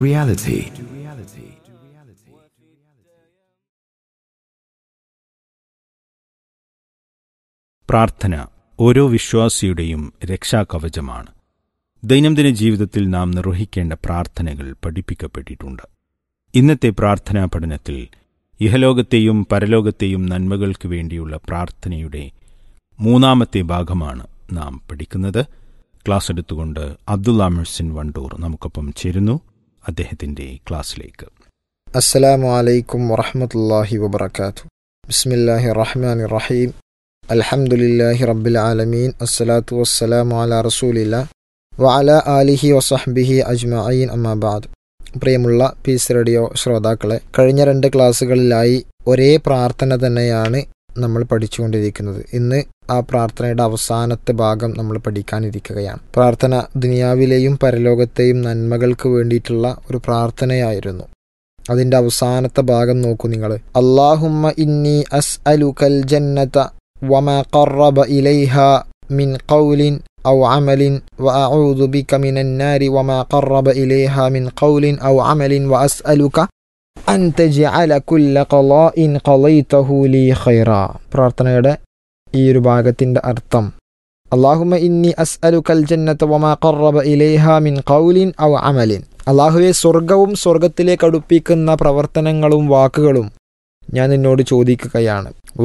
reality. പ്രാർത്ഥന ഓരോ വിശ്വാസിയുടെയും രക്ഷാകവചമാണ് ദൈനംദിന ജീവിതത്തിൽ നാം നിർവഹിക്കേണ്ട പ്രാർത്ഥനകൾ പഠിപ്പിക്കപ്പെട്ടിട്ടുണ്ട് ഇന്നത്തെ പ്രാർത്ഥനാ പഠനത്തിൽ ഇഹലോകത്തെയും പരലോകത്തെയും നന്മകൾക്ക് വേണ്ടിയുള്ള പ്രാർത്ഥനയുടെ മൂന്നാമത്തെ ഭാഗമാണ് നാം പഠിക്കുന്നത് ക്ലാസ് എടുത്തുകൊണ്ട് അബ്ദുല്ല മെഴ്സിൻ വണ്ടൂർ നമുക്കൊപ്പം ചേരുന്നു അദ്ദേഹത്തിന്റെ ക്ലാസ്സിലേക്ക് السلام عليكم ورحمة الله وبركاته بسم الله الرحمن الرحيم الحمد لله رب العالمين الصلاة والسلام على رسول الله وعلى آله وصحبه أجمعين أما بعد പ്രിയമുള്ള പീസ് റേഡിയോ ശ്രോതാക്കളെ കഴിഞ്ഞ രണ്ട് ക്ലാസ്സുകളിലായി ഒരേ പ്രാർത്ഥന തന്നെയാണ് നമ്മൾ പഠിച്ചുകൊണ്ടിരിക്കുന്നത് ഇന്ന് ആ പ്രാർത്ഥനയുടെ അവസാനത്തെ ഭാഗം നമ്മൾ പഠിക്കാനിരിക്കുകയാണ് പ്രാർത്ഥന ദുനിയാവിലെയും പരലോകത്തെയും നന്മകൾക്ക് വേണ്ടിയിട്ടുള്ള ഒരു പ്രാർത്ഥനയായിരുന്നു അതിന്റെ അവസാനത്തെ ഭാഗം നോക്കൂ നിങ്ങൾ അള്ളാഹുമ്മ ഇന്നി അസ് അലുക്കൽ ജന്നത വമാ ഖറബ ഇലൈഹ മിൻ ഖൗലിൻ ഔ അമലിൻ വഅഊദു ബിക മിനൻ നാരി വമാ ഖറബ ഇലൈഹ മിൻ ഖൗലിൻ ഔ അമലിൻ വഅസ്അലുക അൻ തജ്അല കുല്ല ഖളാഇൻ ഖളൈതഹു ലീ ഖൈറാ പ്രാർത്ഥനയുടെ ഈ ഒരു ഭാഗത്തിന്റെ അർത്ഥം അള്ളാഹുമ്മ ഇന്നി അസ് അലുക്കൽ ജന്നത വമാ ഖറബ ഇലൈഹ മിൻ ഖൗലിൻ ഔ അമലിൻ അള്ളാഹുവെ സ്വർഗവും സ്വർഗത്തിലേക്ക് അടുപ്പിക്കുന്ന പ്രവർത്തനങ്ങളും വാക്കുകളും ഞാൻ നിന്നോട് ചോദിക്കുകയാണ്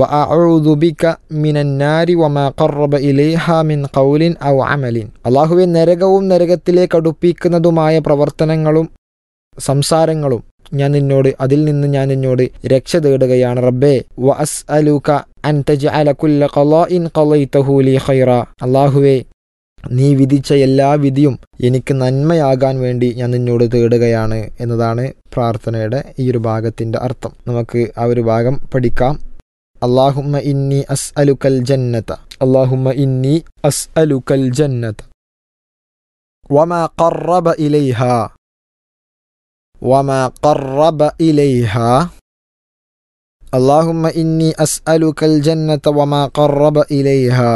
അള്ളാഹുവെ നരകവും നരകത്തിലേക്ക് അടുപ്പിക്കുന്നതുമായ പ്രവർത്തനങ്ങളും സംസാരങ്ങളും ഞാൻ നിന്നോട് അതിൽ നിന്ന് ഞാൻ നിന്നോട് രക്ഷ തേടുകയാണ് റബ്ബേ വഅസ് അലൂക അൻ തജ്അല കുല്ല ഖളാഇൻ ഖളൈതഹു ലീ ഖൈറ അള്ളാഹുവേ നീ വിധിച്ച എല്ലാ വിധിയും എനിക്ക് നന്മയാകാൻ വേണ്ടി ഞാൻ നിന്നോട് തേടുകയാണ് എന്നതാണ് പ്രാർത്ഥനയുടെ ഈ ഒരു ഭാഗത്തിന്റെ അർത്ഥം നമുക്ക് ആ ഒരു ഭാഗം പഠിക്കാം അള്ളാഹുമ്മ ഇന്നി അസ് അലുക്കൽ ജന്നത അള്ളാഹുമ്മ ഇന്നി അസ് അലുക്കൽ ജന്നത വമാ ഖറബ ഇലൈഹ വമാ ഖറബ ഇലൈഹ اللهم إني أسألك الجنة وما قرب إليها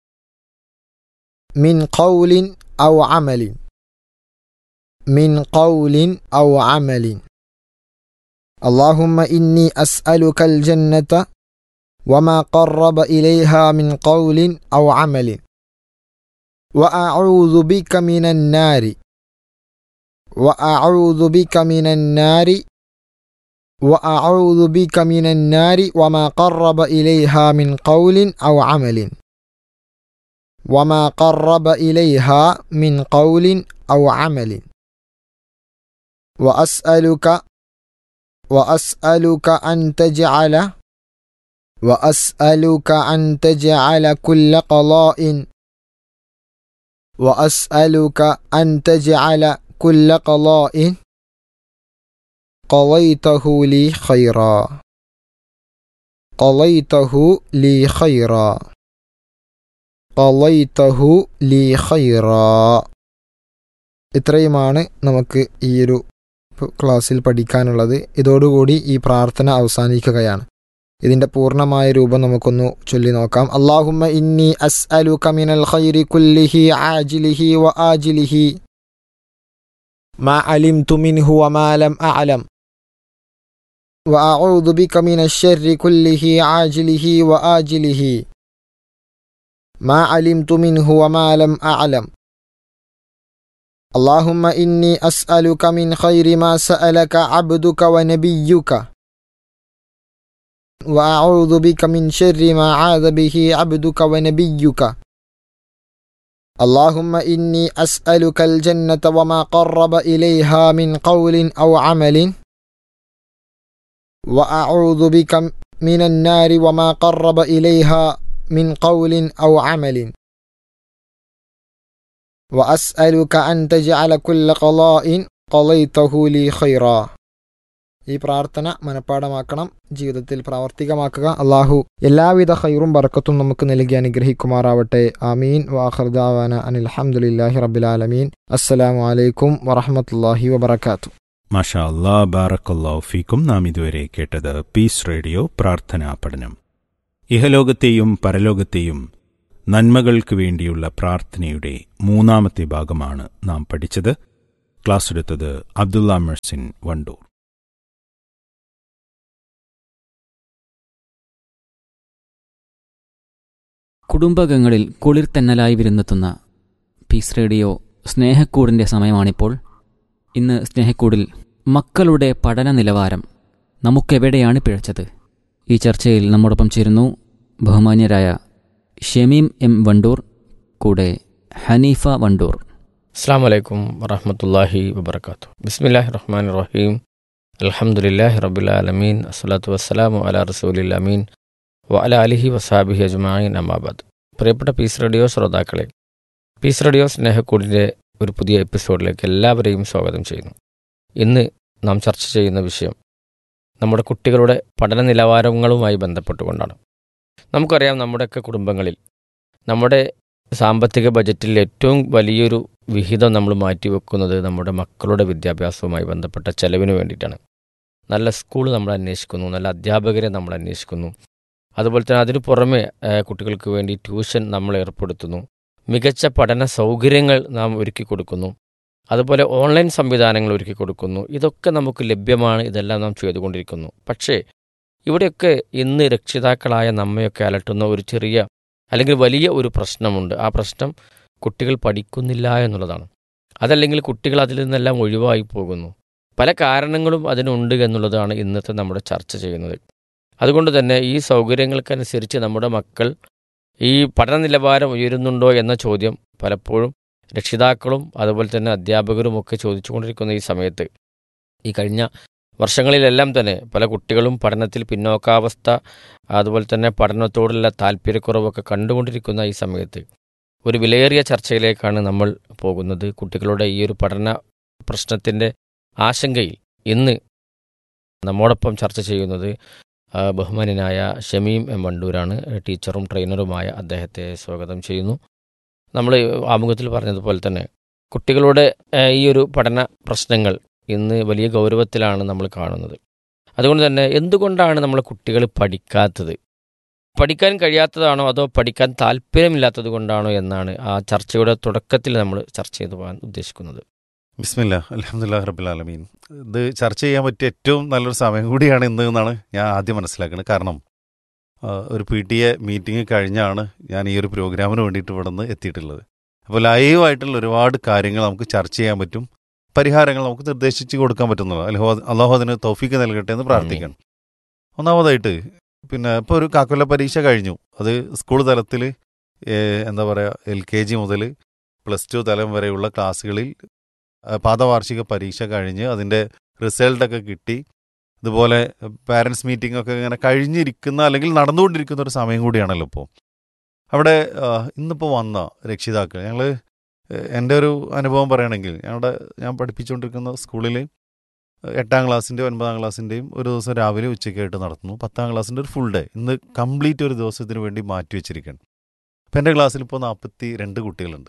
من قول أو عمل من قول أو عمل اللهم إني أسألك الجنة وما قرب إليها من قول أو عمل وأعوذ بك من النار وأعوذ بك من النار وأعوذ بك من النار وما قرب إليها من قول أو عمل وما قرب إليها من قول أو عمل وأسألك وأسألك أن تجعل وأسألك أن تجعل كل قضاء وأسألك أن تجعل كل قضاء قضيته لي خيرا قضيته لي خيرا കളൈതഹു ലീ ഖൈറ ഇത്രയുമാണ് നമുക്ക് ഈ ഒരു ക്ലാസ്സിൽ പഠിക്കാനുള്ളത് ഇതോടുകൂടി ഈ പ്രാർത്ഥന അവസാനിക്കുകയാണ് ഇതിന്റെ പൂർണ്ണമായ രൂപം നമുക്കൊന്ന് ചൊല്ലി നോക്കാം അള്ളാഹുമ്മ ഇന്നി അസ് അലു കമിനൽ ഖൈരി കുല്ലിഹി ആജിലിഹി വ ആജിലിഹി ما علمت منه وما لم أعلم وأعوذ بك من الشر كله عاجله وآجله ما علمت منه وما لم أعلم اللهم إني أسألك من خير ما سألك عبدك ونبيك وأعوذ بك من شر ما عاذ به عبدك ونبيك اللهم إني أسألك الجنة وما قرب إليها من قول أو عمل وأعوذ بك من النار وما قرب إليها من قول أو عمل وأسألك أن تجعل كل قضاء قضيته لي خيرا ഈ പ്രാർത്ഥന മനഃപ്പാടമാക്കണം ജീവിതത്തിൽ പ്രാവർത്തികമാക്കുക അള്ളാഹു എല്ലാവിധ ഖൈറും ബർക്കത്തും നമുക്ക് നൽകി അനുഗ്രഹിക്കുമാറാവട്ടെ ആമീൻ വാഹർദാവാന അനിൽ അഹമ്മദില്ലാഹി റബ്ബിലാലമീൻ അസ്സലാമു അലൈക്കും വറഹമത്തല്ലാഹി വബർക്കാത്തു മാഷാ അല്ലാ ബാറക്കല്ലാ ഫീക്കും നാം ഇതുവരെ കേട്ടത് പീസ് റേഡിയോ പ്രാർത്ഥനാ പഠനം ഇഹലോകത്തെയും പരലോകത്തെയും നന്മകൾക്ക് വേണ്ടിയുള്ള പ്രാർത്ഥനയുടെ മൂന്നാമത്തെ ഭാഗമാണ് നാം പഠിച്ചത് ക്ലാസ് എടുത്തത് അബ്ദുള്ള മെഴ്സിൻ വണ്ടൂർ കുടുംബകങ്ങളിൽ കുളിർത്തന്നലായി വിരുന്നെത്തുന്ന പീസ് റേഡിയോ സ്നേഹക്കൂടിൻ്റെ സമയമാണിപ്പോൾ ഇന്ന് സ്നേഹക്കൂടിൽ മക്കളുടെ പഠന നിലവാരം നമുക്കെവിടെയാണ് പിഴച്ചത് ഈ ചർച്ചയിൽ നമ്മോടൊപ്പം ചേരുന്നു ബഹുമാന്യരായ ഷമീം എം വണ്ടൂർ കൂടെ ഹനീഫ വണ്ടൂർ അസ്സാം വലൈക്കും വറഹമത്തല്ലാഹി വബർക്കാത്തു ബിസ്മില്ലാഹി റഹ്മാൻ റഹീം അൽഹംദുലില്ലാഹി റബ്ബുലാലമീൻ അസ്സലാത്തു വസ്സലാമു അല റസൂലിൽ അമീൻ വ അല അലിഹി വസാബിഹി അജ്മായിൻ അമാബാദ് പ്രിയപ്പെട്ട പീസ് റേഡിയോ ശ്രോതാക്കളെ പീസ് റേഡിയോ സ്നേഹക്കൂടിൻ്റെ ഒരു പുതിയ എപ്പിസോഡിലേക്ക് എല്ലാവരെയും സ്വാഗതം ചെയ്യുന്നു ഇന്ന് നാം ചർച്ച ചെയ്യുന്ന വിഷയം നമ്മുടെ കുട്ടികളുടെ പഠന നിലവാരങ്ങളുമായി ബന്ധപ്പെട്ടുകൊണ്ടാണ് നമുക്കറിയാം നമ്മുടെയൊക്കെ കുടുംബങ്ങളിൽ നമ്മുടെ സാമ്പത്തിക ബജറ്റിൽ ഏറ്റവും വലിയൊരു വിഹിതം നമ്മൾ മാറ്റിവെക്കുന്നത് നമ്മുടെ മക്കളുടെ വിദ്യാഭ്യാസവുമായി ബന്ധപ്പെട്ട ചെലവിന് വേണ്ടിയിട്ടാണ് നല്ല സ്കൂൾ നമ്മൾ അന്വേഷിക്കുന്നു നല്ല അധ്യാപകരെ നമ്മൾ അന്വേഷിക്കുന്നു അതുപോലെ തന്നെ അതിനു പുറമെ ഏഹ്, കുട്ടികൾക്ക് വേണ്ടി ട്യൂഷൻ നമ്മൾ ഏർപ്പെടുത്തുന്നു മികച്ച പഠന സൗകര്യങ്ങൾ നാം ഒരുക്കി കൊടുക്കുന്നു അതുപോലെ ഓൺലൈൻ സംവിധാനങ്ങൾ ഒരുക്കി കൊടുക്കുന്നു ഇതൊക്കെ നമുക്ക് ലഭ്യമാണ് ഇതെല്ലാം നാം ചെയ്തുകൊണ്ടിരിക്കുന്നു പക്ഷേ ഇവിടെയൊക്കെ ഇന്ന് രക്ഷിതാക്കളായ നമ്മയൊക്കെ അലട്ടുന്ന ഒരു ചെറിയ അല്ലെങ്കിൽ വലിയ ഒരു പ്രശ്നമുണ്ട് ആ പ്രശ്നം കുട്ടികൾ പഠിക്കുന്നില്ല എന്നുള്ളതാണ് അതല്ലെങ്കിൽ കുട്ടികൾ അതിൽ നിന്നെല്ലാം ഒഴിവായി പോകുന്നു പല കാരണങ്ങളും അതിനുണ്ട് എന്നുള്ളതാണ് ഇന്നത്തെ നമ്മുടെ ചർച്ച ചെയ്യുന്നത് അതുകൊണ്ട് തന്നെ ഈ സൗകര്യങ്ങൾക്കനുസരിച്ച് നമ്മുടെ മക്കൾ ഈ പഠന നിലവാരം ഉയരുന്നുണ്ടോ എന്ന ചോദ്യം പലപ്പോഴും രക്ഷിതാക്കളും അതുപോലെ തന്നെ അധ്യാപകരും ഒക്കെ ചോദിച്ചുകൊണ്ടിരിക്കുന്ന ഈ സമയത്ത് ഈ കഴിഞ്ഞ വർഷങ്ങളിലെല്ലാം തന്നെ പല കുട്ടികളും പഠനത്തിൽ പിന്നോക്കാവസ്ഥ അതുപോലെ തന്നെ പഠനത്തോടുള്ള താല്പര്യക്കുറവൊക്കെ കണ്ടുകൊണ്ടിരിക്കുന്ന ഈ സമയത്ത് ഒരു വിലയേറിയ ചർച്ചയിലേക്കാണ് നമ്മൾ പോകുന്നത് കുട്ടികളുടെ ഈ ഒരു പഠന പ്രശ്നത്തിൻ്റെ ആശങ്കയിൽ ഇന്ന് നമ്മോടൊപ്പം ചർച്ച ചെയ്യുന്നത് ആ, ബഹുമാന്യനായ ഷമീം എം വണ്ടൂരാണ് ടീച്ചറും ട്രെയിനറുമായ അദ്ദേഹത്തെ സ്വാഗതം ചെയ്യുന്നു നമ്മൾ ആമുഖത്തിൽ പറഞ്ഞതുപോലെ തന്നെ കുട്ടികളുടെ ആ, ഈ ഒരു പഠന പ്രശ്നങ്ങൾ ഇന്ന് വലിയ ഗൗരവത്തിലാണ് നമ്മൾ കാണുന്നത് അതുകൊണ്ട് തന്നെ എന്തുകൊണ്ടാണ് നമ്മളെ കുട്ടികൾ പഠിക്കാത്തത് പഠിക്കാൻ കഴിയാത്തതാണോ അതോ പഠിക്കാൻ താല്പര്യമില്ലാത്തത് കൊണ്ടാണോ എന്നാണ് ആ ചർച്ചയുടെ തുടക്കത്തിൽ നമ്മൾ ചർച്ച ചെയ്തു പോകാൻ ഉദ്ദേശിക്കുന്നത് ബിസ്മില്ല അലഹമുല്ലാ റബുലാലമീൻ ഇത് ചർച്ച ചെയ്യാൻ പറ്റിയ ഏറ്റവും നല്ലൊരു സമയം കൂടിയാണ് ഇന്ന് എന്നാണ് ഞാൻ ആദ്യം മനസ്സിലാക്കുന്നത് കാരണം ആ, ഒരു പി ടി എ മീറ്റിംഗ് കഴിഞ്ഞാണ് ഞാൻ ഈ ഒരു പ്രോഗ്രാമിന് വേണ്ടിയിട്ട് ഇവിടെ നിന്ന് എത്തിയിട്ടുള്ളത് അപ്പോൾ ലൈവായിട്ടുള്ള ഒരുപാട് കാര്യങ്ങൾ നമുക്ക് ചർച്ച ചെയ്യാൻ പറ്റും പരിഹാരങ്ങൾ നമുക്ക് നിർദ്ദേശിച്ച് കൊടുക്കാൻ പറ്റുന്നത് അല്ലാഹു അള്ളാഹു അതിന് തൗഫീക്ക് നൽകട്ടെ എന്ന് പ്രാർത്ഥിക്കണം ഒന്നാമതായിട്ട് പിന്നെ ഇപ്പോൾ ഒരു കാക്കൊല്ല പരീക്ഷ കഴിഞ്ഞു അത് സ്കൂൾ തലത്തിൽ എന്താ പറയുക എൽ കെ ജി മുതൽ പ്ലസ് ടു തലം വരെയുള്ള ക്ലാസ്സുകളിൽ ആ, പാദവാർഷിക പരീക്ഷ കഴിഞ്ഞ് അതിൻ്റെ റിസൾട്ടൊക്കെ കിട്ടി ഇതുപോലെ പാരൻസ് മീറ്റിംഗ് ഒക്കെ ഇങ്ങനെ കഴിഞ്ഞിരിക്കുന്ന അല്ലെങ്കിൽ നടന്നുകൊണ്ടിരിക്കുന്ന ഒരു സമയം കൂടിയാണല്ലോ ഇപ്പോൾ അവിടെ ആ, ഇന്നിപ്പോൾ വന്ന രക്ഷിതാക്കൾ ഞങ്ങൾ എൻ്റെ ഒരു അനുഭവം പറയുകയാണെങ്കിൽ ഞങ്ങളുടെ ഞാൻ പഠിപ്പിച്ചുകൊണ്ടിരിക്കുന്ന സ്കൂളിൽ എട്ടാം ക്ലാസ്സിൻ്റെയും ഒൻപതാം ക്ലാസ്സിൻ്റെയും ഒരു ദിവസം രാവിലെ ഉച്ചയ്ക്കായിട്ട് നടത്തുന്നു പത്താം ക്ലാസ്സിൻ്റെ ഒരു ഫുൾ ഡേ ഇന്ന് കംപ്ലീറ്റ് ഒരു ദിവസത്തിന് വേണ്ടി മാറ്റി വെച്ചിരിക്കുകയാണ് അപ്പം എൻ്റെ ക്ലാസ്സിൽ ഇപ്പോൾ നാൽപ്പത്തി രണ്ട് കുട്ടികളുണ്ട്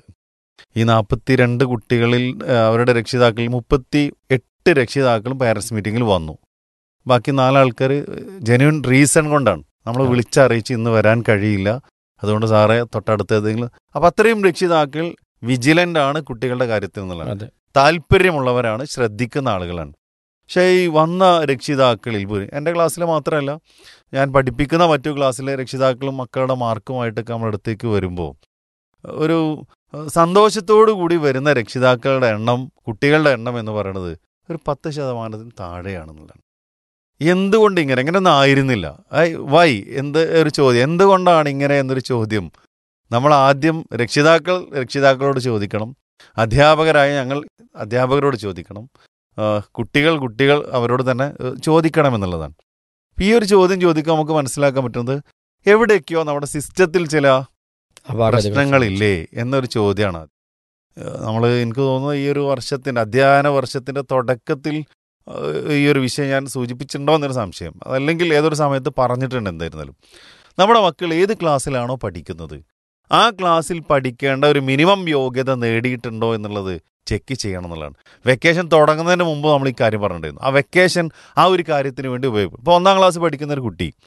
ഈ നാൽപ്പത്തി രണ്ട് കുട്ടികളിൽ ആ, അവരുടെ രക്ഷിതാക്കളിൽ മുപ്പത്തി എട്ട് രക്ഷിതാക്കളും പാരൻസ് മീറ്റിങ്ങിൽ വന്നു ബാക്കി നാലാൾക്കാർ ജെന്യൂൻ റീസൺ കൊണ്ടാണ് നമ്മൾ ആ. വിളിച്ചറിയിച്ച് ഇന്ന് വരാൻ കഴിയില്ല അതുകൊണ്ട് സാറേ തൊട്ടടുത്ത് ഏതെങ്കിലും അപ്പം അത്രയും രക്ഷിതാക്കൾ വിജിലൻ്റ് ആണ് കുട്ടികളുടെ കാര്യത്തിൽ എന്നുള്ളത് അതെ താല്പര്യമുള്ളവരാണ് ശ്രദ്ധിക്കുന്ന ആളുകളാണ് പക്ഷേ ഈ വന്ന രക്ഷിതാക്കളിൽ പോലും എൻ്റെ ക്ലാസ്സിൽ മാത്രമല്ല ഞാൻ പഠിപ്പിക്കുന്ന മറ്റു ക്ലാസ്സിലെ രക്ഷിതാക്കളും മക്കളുടെ മാർക്കുമായിട്ടൊക്കെ നമ്മുടെ അടുത്തേക്ക് വരുമ്പോൾ ഒരു ഏഹ്, സന്തോഷത്തോടു കൂടി വരുന്ന രക്ഷിതാക്കളുടെ എണ്ണം കുട്ടികളുടെ എണ്ണം എന്ന് പറയുന്നത് ഒരു പത്ത് ശതമാനത്തിന് താഴെയാണെന്നുള്ളതാണ് എന്തുകൊണ്ട് ഇങ്ങനെ ഇങ്ങനെയൊന്നും ആയിരുന്നില്ല ഐ വൈ എന്ത് ഒരു ചോദ്യം എന്തുകൊണ്ടാണ് ഇങ്ങനെ എന്നൊരു ചോദ്യം നമ്മൾ ആദ്യം രക്ഷിതാക്കൾ രക്ഷിതാക്കളോട് ചോദിക്കണം അധ്യാപകരായ ഞങ്ങൾ അധ്യാപകരോട് ചോദിക്കണം ആ, കുട്ടികൾ കുട്ടികൾ അവരോട് തന്നെ ഏഹ്, ചോദിക്കണം എന്നുള്ളതാണ് ഈ ഒരു ചോദ്യം ചോദിക്കാൻ നമുക്ക് മനസ്സിലാക്കാൻ പറ്റുന്നത് എവിടെയൊക്കെയോ നമ്മുടെ സിസ്റ്റത്തിൽ ചില അപാകതകൾ പ്രശ്നങ്ങളില്ലേ എന്നൊരു ചോദ്യമാണ് നമ്മൾ എനിക്ക് തോന്നുന്നു ഈ ഒരു വർഷത്തിൻ്റെ അധ്യയന വർഷത്തിൻ്റെ തുടക്കത്തിൽ ഏഹ്, ഈ ഒരു വിഷയം ഞാൻ സൂചിപ്പിച്ചിട്ടുണ്ടോ എന്നൊരു സംശയം അതല്ലെങ്കിൽ ഏതൊരു സമയത്ത് പറഞ്ഞിട്ടുണ്ട് എന്തായിരുന്നാലും നമ്മുടെ മക്കൾ ഏത് ക്ലാസ്സിലാണോ പഠിക്കുന്നത് ആ ക്ലാസ്സിൽ പഠിക്കേണ്ട ഒരു മിനിമം യോഗ്യത നേടിയിട്ടുണ്ടോ എന്നുള്ളത് ചെക്ക് ചെയ്യണം എന്നുള്ളതാണ് വെക്കേഷൻ തുടങ്ങുന്നതിന് മുമ്പ് നമ്മൾ ഈ കാര്യം പറഞ്ഞിട്ടുണ്ടായിരുന്നു ആ വെക്കേഷൻ ആ ഒരു കാര്യത്തിന് വേണ്ടി ഉപയോഗിക്കും ഇപ്പോൾ ഒന്നാം ക്ലാസ് പഠിക്കുന്ന ഒരു കുട്ടി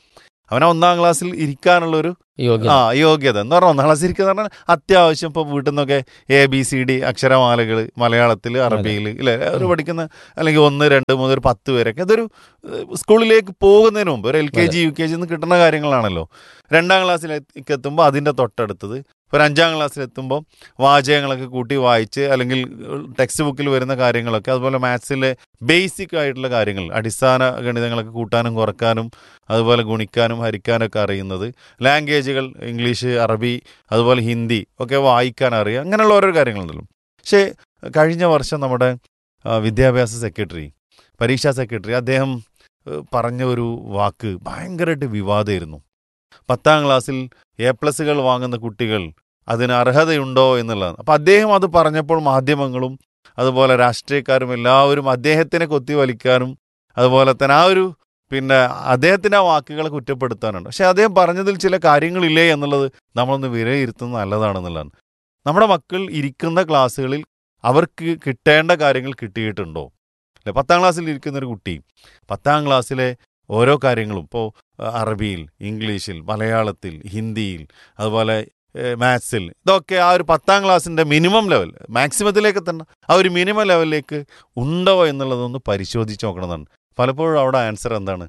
അവൻ ആ ഒന്നാം ക്ലാസ്സിൽ ഇരിക്കാനുള്ളൊരു യോഗ്യത ആ യോഗ്യത എന്ന് പറഞ്ഞാൽ ഒന്നാം ക്ലാസ്സിൽ ഇരിക്കുക എന്ന് പറഞ്ഞാൽ അത്യാവശ്യം ഇപ്പോൾ വീട്ടിൽ നിന്നൊക്കെ എ ബി സി ഡി അക്ഷരമാലകൾ മലയാളത്തിൽ അറബിയിൽ ഇല്ലേ ഒരു പഠിക്കുന്ന അല്ലെങ്കിൽ ഒന്ന് രണ്ട് മൂന്ന് ഒരു പത്ത് പേരൊക്കെ അതൊരു ഏഹ്, സ്കൂളിലേക്ക് പോകുന്നതിന് മുമ്പ് ഒരു L K G U K G നിന്ന് കിട്ടുന്ന കാര്യങ്ങളാണല്ലോ രണ്ടാം ക്ലാസ്സിലേക്ക് എത്തുമ്പോൾ അതിൻ്റെ തൊട്ടടുത്തത് ഒരു അഞ്ചാം ക്ലാസ്സിലെത്തുമ്പോൾ വാചകങ്ങളൊക്കെ കൂട്ടി വായിച്ച് അല്ലെങ്കിൽ ടെക്സ്റ്റ് ബുക്കിൽ വരുന്ന കാര്യങ്ങളൊക്കെ അതുപോലെ മാത്സിലെ ബേസിക് ആയിട്ടുള്ള കാര്യങ്ങൾ അടിസ്ഥാന ഗണിതങ്ങളൊക്കെ കൂട്ടാനും കുറക്കാനും അതുപോലെ ഗുണിക്കാനും ഹരിക്കാനൊക്കെ അറിയുന്നത് ലാംഗ്വേജുകൾ ഇംഗ്ലീഷ് അറബി അതുപോലെ ഹിന്ദി ഒക്കെ വായിക്കാൻ അറിയാം അങ്ങനെയുള്ള ഓരോ കാര്യങ്ങളുണ്ടല്ലോ പക്ഷേ കഴിഞ്ഞ വർഷം നമ്മുടെ ആ, വിദ്യാഭ്യാസ സെക്രട്ടറി പരീക്ഷാ സെക്രട്ടറി അദ്ദേഹം ഏഹ്, പറഞ്ഞ ഒരു വാക്ക് ഭയങ്കരമായിട്ട് വിവാദമായിരുന്നു പത്താം ക്ലാസ്സിൽ എ പ്ലസുകൾ വാങ്ങുന്ന കുട്ടികൾ അതിന് അർഹതയുണ്ടോ എന്നുള്ളതാണ് അപ്പം അദ്ദേഹം അത് പറഞ്ഞപ്പോൾ മാധ്യമങ്ങളും അതുപോലെ രാഷ്ട്രീയക്കാരും എല്ലാവരും അദ്ദേഹത്തിനെ കൊത്തിവലിക്കാനും അതുപോലെ തന്നെ ആ ഒരു പിന്നെ അദ്ദേഹത്തിൻ്റെ ആ വാക്കുകളെ കുറ്റപ്പെടുത്താനുണ്ട് പക്ഷെ അദ്ദേഹം പറഞ്ഞതിൽ ചില കാര്യങ്ങളില്ലേ എന്നുള്ളത് നമ്മളൊന്ന് വിലയിരുത്തുന്നത് നല്ലതാണെന്നുള്ളതാണ് നമ്മുടെ മക്കൾ ഇരിക്കുന്ന ക്ലാസ്സുകളിൽ അവർക്ക് കിട്ടേണ്ട കാര്യങ്ങൾ കിട്ടിയിട്ടുണ്ടോ അല്ലെ പത്താം ക്ലാസ്സിൽ ഇരിക്കുന്ന ഒരു കുട്ടി പത്താം ക്ലാസ്സിലെ ഓരോ കാര്യങ്ങളും ഇപ്പോൾ അറബിയിൽ ഇംഗ്ലീഷിൽ മലയാളത്തിൽ ഹിന്ദിയിൽ അതുപോലെ മാത്സിൽ ഇതൊക്കെ ആ ഒരു പത്താം ക്ലാസ്സിൻ്റെ മിനിമം ലെവൽ മാക്സിമത്തിലേക്ക് തന്നെ ആ ഒരു മിനിമം ലെവലിലേക്ക് ഉണ്ടോ എന്നുള്ളതൊന്ന് പരിശോധിച്ച് നോക്കണമെന്നാണ് പലപ്പോഴും അവിടെ ആൻസർ എന്താണ്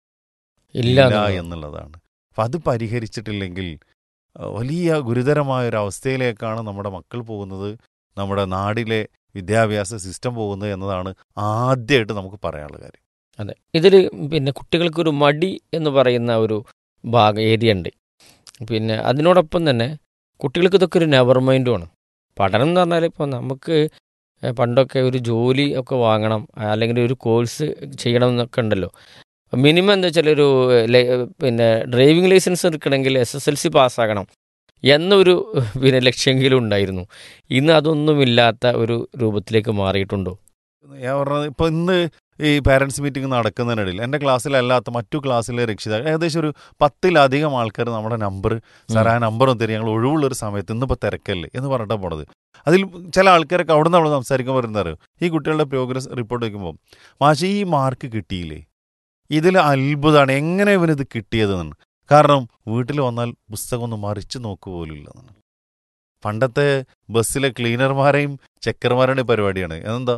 ഇല്ല എന്നുള്ളത്. എന്നുള്ളതാണ് അപ്പം അത് പരിഹരിച്ചിട്ടില്ലെങ്കിൽ അഹ് വലിയ ഗുരുതരമായ ഒരു അവസ്ഥയിലേക്കാണ് നമ്മുടെ മക്കൾ പോകുന്നത് നമ്മുടെ നാടിലെ വിദ്യാഭ്യാസ സിസ്റ്റം പോകുന്നത് എന്നതാണ് ആദ്യമായിട്ട് നമുക്ക് പറയാനുള്ള കാര്യം അതെ ഇതിൽ പിന്നെ കുട്ടികൾക്കൊരു മടി എന്ന് പറയുന്ന ഒരു ഭാഗം ഏരിയ ഉണ്ട് പിന്നെ അതിനോടൊപ്പം തന്നെ കുട്ടികൾക്ക് ഇതൊക്കെ ഒരു നെവർ മൈൻഡുമാണ് പഠനം എന്ന് പറഞ്ഞാൽ ഇപ്പോൾ നമുക്ക് ഏഹ്, പണ്ടൊക്കെ ഒരു ജോലി ഒക്കെ വാങ്ങണം അല്ലെങ്കിൽ ഒരു കോഴ്സ് ചെയ്യണം എന്നൊക്കെ ഉണ്ടല്ലോ മിനിമം എന്താ വെച്ചാൽ ഒരു ഏഹ്, ലൈ- പിന്നെ ഡ്രൈവിംഗ് ലൈസൻസ് എടുക്കണമെങ്കിൽ എസ് എസ് എൽ സി പാസ്സാകണം എന്നൊരു പിന്നെ ലക്ഷ്യമെങ്കിലും ഉണ്ടായിരുന്നു ഇന്ന് അതൊന്നുമില്ലാത്ത ഒരു രൂപത്തിലേക്ക് മാറിയിട്ടുണ്ടോ ഞാൻ പറഞ്ഞത് ഇപ്പൊ ഇന്ന് ഈ പാരന്റ്സ് മീറ്റിംഗ് നടക്കുന്നതിനിടയിൽ എൻ്റെ ക്ലാസ്സിലല്ലാത്ത മറ്റു ക്ലാസ്സിലെ രക്ഷിതാക്കൾ ഏകദേശം ഒരു പത്തിലധികം ആൾക്കാർ നമ്മുടെ നമ്പർ സാർ ആ നമ്പർ ഒന്ന് തരും ഞങ്ങൾ ഒഴിവുള്ള ഒരു സമയത്ത് ഇന്നിപ്പോൾ തിരക്കല്ലേ എന്ന് പറഞ്ഞിട്ടാണ് പോണത് അതിൽ ചില ആൾക്കാരൊക്കെ അവിടെ നിന്ന് നമ്മൾ സംസാരിക്കാൻ പറയുന്നത് ഈ കുട്ടികളുടെ പ്രോഗ്രസ് റിപ്പോർട്ട് വയ്ക്കുമ്പോൾ മാഷി ഈ മാർക്ക് കിട്ടിയില്ലേ ഇതിൽ അത്ഭുതമാണ് എങ്ങനെ ഇവനിത് കിട്ടിയതെന്നാണ് കാരണം വീട്ടിൽ വന്നാൽ പുസ്തകം ഒന്ന് മറിച്ച് നോക്കുക പോലും ഇല്ലെന്നാണ് പണ്ടത്തെ ബസ്സിലെ ക്ലീനർമാരെയും ചെക്കർമാരുടെയും പരിപാടിയാണ് എന്താ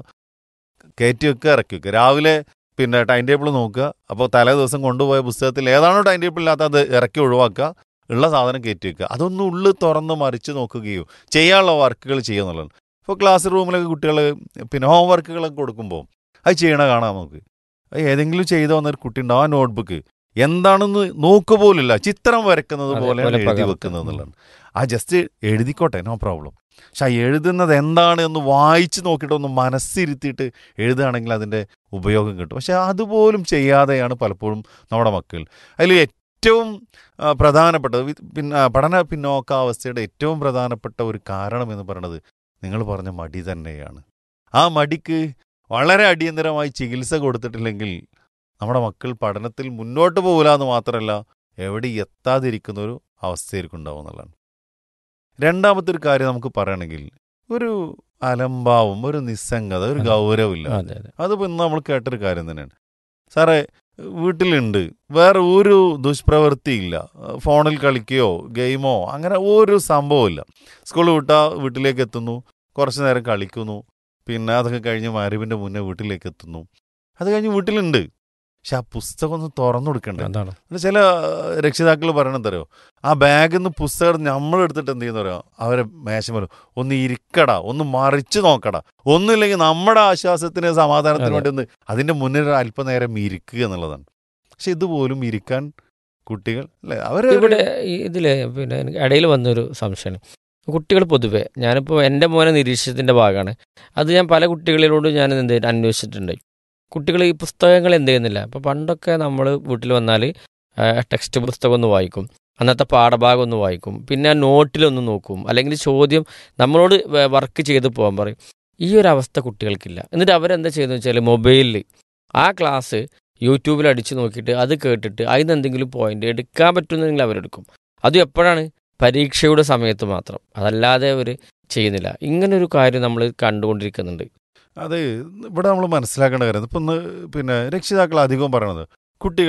കയറ്റി വെക്കുക ഇറക്കി വെക്കുക രാവിലെ പിന്നെ ടൈം ടേബിൾ നോക്കുക അപ്പോൾ തലേ ദിവസം കൊണ്ടുപോയ പുസ്തകത്തിൽ ഏതാണോ ടൈം ടേബിൾ ഇല്ലാത്ത അത് ഇറക്കി ഒഴിവാക്കുക ഉള്ള സാധനം കയറ്റി വെക്കുക അതൊന്ന് ഉള്ളിൽ തുറന്ന് മറിച്ച് നോക്കുകയോ ചെയ്യാനുള്ള വർക്കുകൾ ചെയ്യുക എന്നുള്ളതാണ് ഇപ്പോൾ ക്ലാസ് റൂമിലൊക്കെ കുട്ടികൾ പിന്നെ ഹോം വർക്കുകളൊക്കെ കൊടുക്കുമ്പോൾ അത് ചെയ്യണ കാണാം നമുക്ക് അത് ഏതെങ്കിലും ചെയ്തു വന്നൊരു കുട്ടി ഉണ്ടാവും ആ നോട്ട്ബുക്ക് എന്താണെന്ന് നോക്കുക പോലില്ല ചിത്രം വരക്കുന്നത് അതെ, പോലെയാണ് പോലെ എഴുതി പകർത്തും. വെക്കുന്നത് എന്നുള്ളതാണ് ആ ജസ്റ്റ് എഴുതിക്കോട്ടെ നോ പ്രോബ്ലം പക്ഷെ ആ എഴുതുന്നത് എന്താണ് എന്ന് വായിച്ച് നോക്കിയിട്ട് ഒന്ന് മനസ്സിരുത്തിയിട്ട് എഴുതുകയാണെങ്കിൽ അതിൻ്റെ ഉപയോഗം കിട്ടും പക്ഷെ അതുപോലും ചെയ്യാതെയാണ് പലപ്പോഴും നമ്മുടെ മക്കൾ അതിൽ ഏറ്റവും ആ, പ്രധാനപ്പെട്ടത് വി- പിന്നെ പഠന പിന്നോക്കാവസ്ഥയുടെ ഏറ്റവും പ്രധാനപ്പെട്ട ഒരു കാരണം എന്ന് പറയുന്നത് നിങ്ങൾ പറഞ്ഞ മടി തന്നെയാണ് ആ മടിക്ക് വളരെ അടിയന്തരമായി ചികിത്സ കൊടുത്തിട്ടില്ലെങ്കിൽ നമ്മുടെ മക്കൾ പഠനത്തിൽ മുന്നോട്ട് പോകില്ല എന്ന് മാത്രമല്ല എവിടെ എത്താതിരിക്കുന്ന ഒരു അവസ്ഥയായിരിക്കും ഉണ്ടാവും എന്നുള്ളതാണ് രണ്ടാമത്തെ ഒരു കാര്യം നമുക്ക് പറയണമെങ്കിൽ ഒരു അലംഭാവം ഒരു നിസ്സംഗത ഒരു അതെ. ഗൗരവമില്ല അതെ അതെ അതിപ്പോൾ ഇന്ന് നമ്മൾ കേട്ടൊരു കാര്യം തന്നെയാണ് സാറേ വീട്ടിലുണ്ട് വേറെ ഒരു ദുഷ്പ്രവൃത്തിയില്ല ഫോണിൽ കളിക്കുകയോ ഗെയിമോ അങ്ങനെ ഒരു സംഭവമില്ല സ്കൂൾ വിട്ടാൽ വീട്ടിലേക്ക് എത്തുന്നു കുറച്ച് നേരം കളിക്കുന്നു പിന്നെ അതൊക്കെ കഴിഞ്ഞ് മരുവിൻ്റെ മുന്നേ വീട്ടിലേക്ക് എത്തുന്നു അത് കഴിഞ്ഞ് വീട്ടിലുണ്ട് പക്ഷെ ആ പുസ്തകം ഒന്ന് തുറന്നു കൊടുക്കണ്ടേ അതാണ് എന്നിട്ട് ചില രക്ഷിതാക്കൾ പറയണെന്തറിയോ ആ ബാഗിൽ നിന്ന് പുസ്തകം നമ്മൾ എടുത്തിട്ട് എന്ത് ചെയ്യുന്നറിയോ അവരെ മേശമല്ലോ ഒന്ന് ഇരിക്കടാ ഒന്ന് മറിച്ച് നോക്കടാ ഒന്നുമില്ലെങ്കിൽ നമ്മുടെ ആശ്വാസത്തിന് സമാധാനത്തിന് അതെ. വേണ്ടി ഒന്ന് അതിന്റെ മുന്നിൽ ഒരു അല്പനേരം ഇരിക്കുക എന്നുള്ളതാണ് പക്ഷെ ഇതുപോലും ഇരിക്കാൻ കുട്ടികൾ അല്ലെ അവര് ഇവിടെ ഈ ഇതില് പിന്നെ എനിക്ക് ഇടയിൽ വന്നൊരു സംശയമാണ് കുട്ടികൾ പൊതുവെ ഞാനിപ്പോൾ എൻ്റെ മോനെ നിരീക്ഷിച്ചതിൻ്റെ ഭാഗമാണ് അത് ഞാൻ പല കുട്ടികളിലോട് ഞാൻ എന്ത് ചെയ്തു? അന്വേഷിച്ചിട്ടുണ്ട് കുട്ടികൾ ഈ പുസ്തകങ്ങൾ എന്ത് ചെയ്യുന്നില്ല ഇപ്പോൾ പണ്ടൊക്കെ നമ്മൾ വീട്ടിൽ വന്നാൽ ടെക്സ്റ്റ് പുസ്തകം ഒന്ന് വായിക്കും അന്നത്തെ പാഠഭാഗം ഒന്ന് വായിക്കും പിന്നെ ആ നോട്ടിലൊന്ന് നോക്കും അല്ലെങ്കിൽ ചോദ്യം നമ്മളോട് വർക്ക് ചെയ്ത് പോകാൻ പറയും ഈ ഒരു അവസ്ഥ കുട്ടികൾക്കില്ല എന്നിട്ട് അവരെന്താ ചെയ്യുന്നത് വെച്ചാൽ മൊബൈലിൽ ആ ക്ലാസ് യൂട്യൂബിൽ അടിച്ച് നോക്കിയിട്ട് അത് കേട്ടിട്ട് അതിന് എന്തെങ്കിലും പോയിന്റ് എടുക്കാൻ പറ്റുന്നെങ്കിൽ അവരെടുക്കും അതും എപ്പോഴാണ് പരീക്ഷയുടെ സമയത്ത് മാത്രം അതല്ലാതെ അവർ ചെയ്യുന്നില്ല ഇങ്ങനൊരു കാര്യം നമ്മൾ കണ്ടുകൊണ്ടിരിക്കുന്നുണ്ട് അത് ഇവിടെ നമ്മൾ മനസ്സിലാക്കേണ്ട കാര്യം ഇപ്പം ഇന്ന് പിന്നെ രക്ഷിതാക്കൾ അധികവും പറയണത് കുട്ടികൾ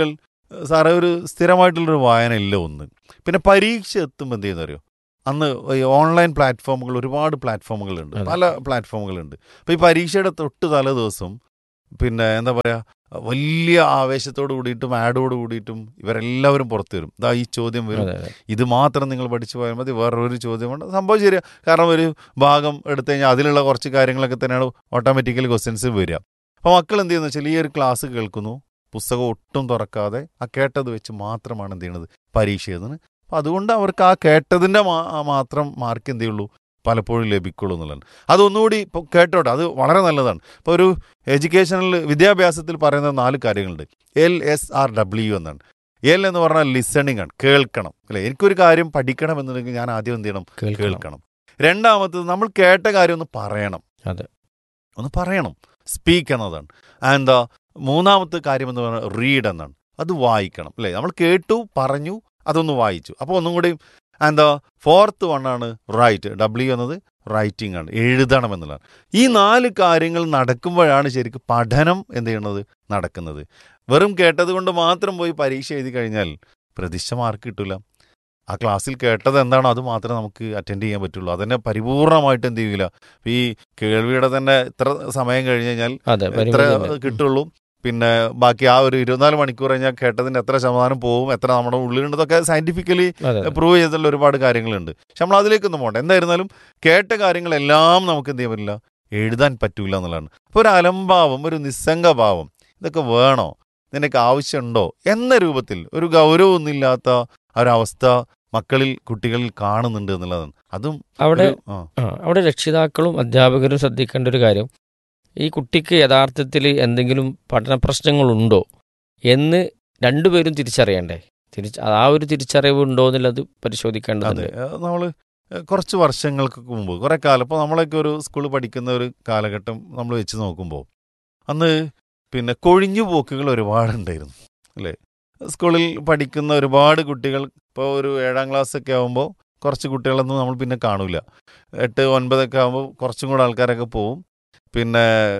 സാറേ ഒരു സ്ഥിരമായിട്ടുള്ളൊരു വായന ഇല്ല ഒന്ന് പിന്നെ പരീക്ഷ എത്തുമ്പോൾ എന്ത് ചെയ്യുന്ന അറിയോ അന്ന് ഈ ഓൺലൈൻ പ്ലാറ്റ്ഫോമുകൾ ഒരുപാട് പ്ലാറ്റ്ഫോമുകളുണ്ട് അതെ. പല പ്ലാറ്റ്ഫോമുകളുണ്ട് അപ്പോൾ ഈ പരീക്ഷയുടെ തൊട്ട് തലേ ദിവസം പിന്നെ എന്താ പറയുക വലിയ ആവേശത്തോട് കൂടിയിട്ടും ആഡോട് കൂടിയിട്ടും ഇവരെല്ലാവരും പുറത്തു വരും ഇതാ ഈ ചോദ്യം വരും അതെ അതെ ഇത് മാത്രം നിങ്ങൾ പഠിച്ചു പോയാൽ മതി വേറൊരു ചോദ്യമുണ്ട് സംഭവം ശരിയാ കാരണം ഒരു ഭാഗം എടുത്തു കഴിഞ്ഞാൽ അതിലുള്ള കുറച്ച് കാര്യങ്ങളൊക്കെ തന്നെയാണ് ഓട്ടോമാറ്റിക്കലി ക്വസ്റ്റ്യൻസ് വരിക അപ്പോൾ മക്കൾ എന്ത് ചെയ്യുന്നു വെച്ചാൽ ഈ ഒരു ക്ലാസ് കേൾക്കുന്നു പുസ്തകം ഒട്ടും തുറക്കാതെ ആ കേട്ടത് വെച്ച് മാത്രമാണ് എന്ത് ചെയ്യുന്നത് പരീക്ഷ എഴുതുന്നത് അപ്പോൾ അതുകൊണ്ട് അവർക്ക് ആ കേട്ടതിൻ്റെ മാ- മാത്രം മാർക്ക് എന്ത് ചെയ്യുള്ളൂ പലപ്പോഴും ലഭിക്കുള്ളൂ എന്നുള്ളതാണ് അതൊന്നുകൂടി ഇപ്പോൾ കേട്ടോട്ടെ അത് വളരെ നല്ലതാണ് ഇപ്പോൾ ഒരു എഡ്യൂക്കേഷണൽ വിദ്യാഭ്യാസത്തിൽ പറയുന്ന നാല് കാര്യങ്ങളുണ്ട് എൽ എസ് ആർ ഡബ്ല്യു എന്നാണ് എൽ എന്ന് പറഞ്ഞാൽ ലിസണിങ് ആണ് കേൾക്കണം അല്ലേ എനിക്കൊരു കാര്യം പഠിക്കണം എന്നുണ്ടെങ്കിൽ ഞാൻ ആദ്യം എന്ത് ചെയ്യണം കേൾക്കണം കേൾക്കണം രണ്ടാമത്തത് നമ്മൾ കേട്ട കാര്യം ഒന്ന് പറയണം അതെ ഒന്ന് പറയണം സ്പീക്ക് എന്നതാണ് എന്താ മൂന്നാമത്തെ കാര്യം എന്ന് പറഞ്ഞാൽ റീഡ് എന്നാണ് അത് വായിക്കണം അല്ലേ നമ്മൾ കേട്ടു പറഞ്ഞു അതൊന്ന് വായിച്ചു അപ്പോൾ ഒന്നും കൂടി എന്താ ഫോർത്ത് വണ്ണാണ് റൈറ്റ് ഡബ്ല്യു എന്നത് റൈറ്റിംഗ് ആണ് എഴുതണം എന്നുള്ളതാണ് ഈ നാല് കാര്യങ്ങൾ നടക്കുമ്പോഴാണ് ശരിക്കും പഠനം എന്ത് ചെയ്യണത് നടക്കുന്നത് വെറും കേട്ടത് കൊണ്ട് മാത്രം പോയി പരീക്ഷ എഴുതി കഴിഞ്ഞാൽ പ്രതീക്ഷ മാർക്ക് കിട്ടില്ല ആ ക്ലാസ്സിൽ കേട്ടത് എന്താണോ അത് മാത്രമേ നമുക്ക് അറ്റൻഡ് ചെയ്യാൻ പറ്റുള്ളൂ അതന്നെ പരിപൂർണമായിട്ട് എന്ത് ചെയ്യില്ല ഈ കേൾവിയുടെ തന്നെ ഇത്ര സമയം കഴിഞ്ഞ് കഴിഞ്ഞാൽ അതെ എത്ര പരിമിതിയുണ്ട്. കിട്ടുള്ളൂ പിന്നെ ബാക്കി ആ ഒരു ഇരുപത്തിനാല് മണിക്കൂർ കഴിഞ്ഞാൽ കേട്ടതിന്റെ എത്ര ശതമാനം പോവും എത്ര നമ്മുടെ ഉള്ളിലുണ്ടതൊക്കെ സയന്റിഫിക്കലി അതെ അതെ. പ്രൂവ് ചെയ്തിട്ടുള്ള ഒരുപാട് കാര്യങ്ങളുണ്ട് പക്ഷെ നമ്മൾ അതിലേക്കൊന്നും പോകണ്ട എന്തായിരുന്നാലും കേട്ട കാര്യങ്ങളെല്ലാം നമുക്ക് എന്ത് ചെയ്യാൻ പറ്റില്ല എഴുതാൻ പറ്റൂല എന്നുള്ളതാണ് അപ്പോൾ ഒരു അലംഭാവം ഒരു നിസ്സംഗഭാവം ഇതൊക്കെ വേണോ നിനക്ക് ആവശ്യമുണ്ടോ എന്ന രൂപത്തിൽ ഒരു ഗൗരവമൊന്നുമില്ലാത്ത ഒരവസ്ഥ മക്കളിൽ കുട്ടികളിൽ കാണുന്നുണ്ട് എന്നുള്ളതാണ് അതും അവിടെ ഒരു- ആ, ആ അവിടെ രക്ഷിതാക്കളും അധ്യാപകരും ശ്രദ്ധിക്കേണ്ട ഒരു കാര്യം ഈ കുട്ടിക്ക് യഥാർത്ഥത്തിൽ എന്തെങ്കിലും പഠന പ്രശ്നങ്ങളുണ്ടോ എന്ന് രണ്ടുപേരും തിരിച്ചറിയണ്ടേ തിരിച്ച് ആ ഒരു തിരിച്ചറിവ് ഉണ്ടോ എന്നുള്ളത് പരിശോധിക്കേണ്ടതുണ്ട് അതെ നമ്മൾ കുറച്ച് വർഷങ്ങൾക്ക് മുമ്പ് കുറേ കാലം ഇപ്പോൾ നമ്മളൊക്കെ ഒരു സ്കൂളിൽ പഠിക്കുന്ന ഒരു കാലഘട്ടം നമ്മൾ വെച്ച് നോക്കുമ്പോൾ അന്ന് പിന്നെ കൊഴിഞ്ഞു പോക്കുകൾ ഒരുപാടുണ്ടായിരുന്നു അല്ലേ സ്കൂളിൽ പഠിക്കുന്ന ഒരുപാട് കുട്ടികൾ ഇപ്പോൾ ഒരു ഏഴാം ക്ലാസ് ഒക്കെ ആകുമ്പോൾ കുറച്ച് കുട്ടികളൊന്നും നമ്മൾ പിന്നെ കാണൂല എട്ട് ഒൻപതൊക്കെ ആകുമ്പോൾ കുറച്ചും കൂടെ ആൾക്കാരൊക്കെ പോവും പിന്നെ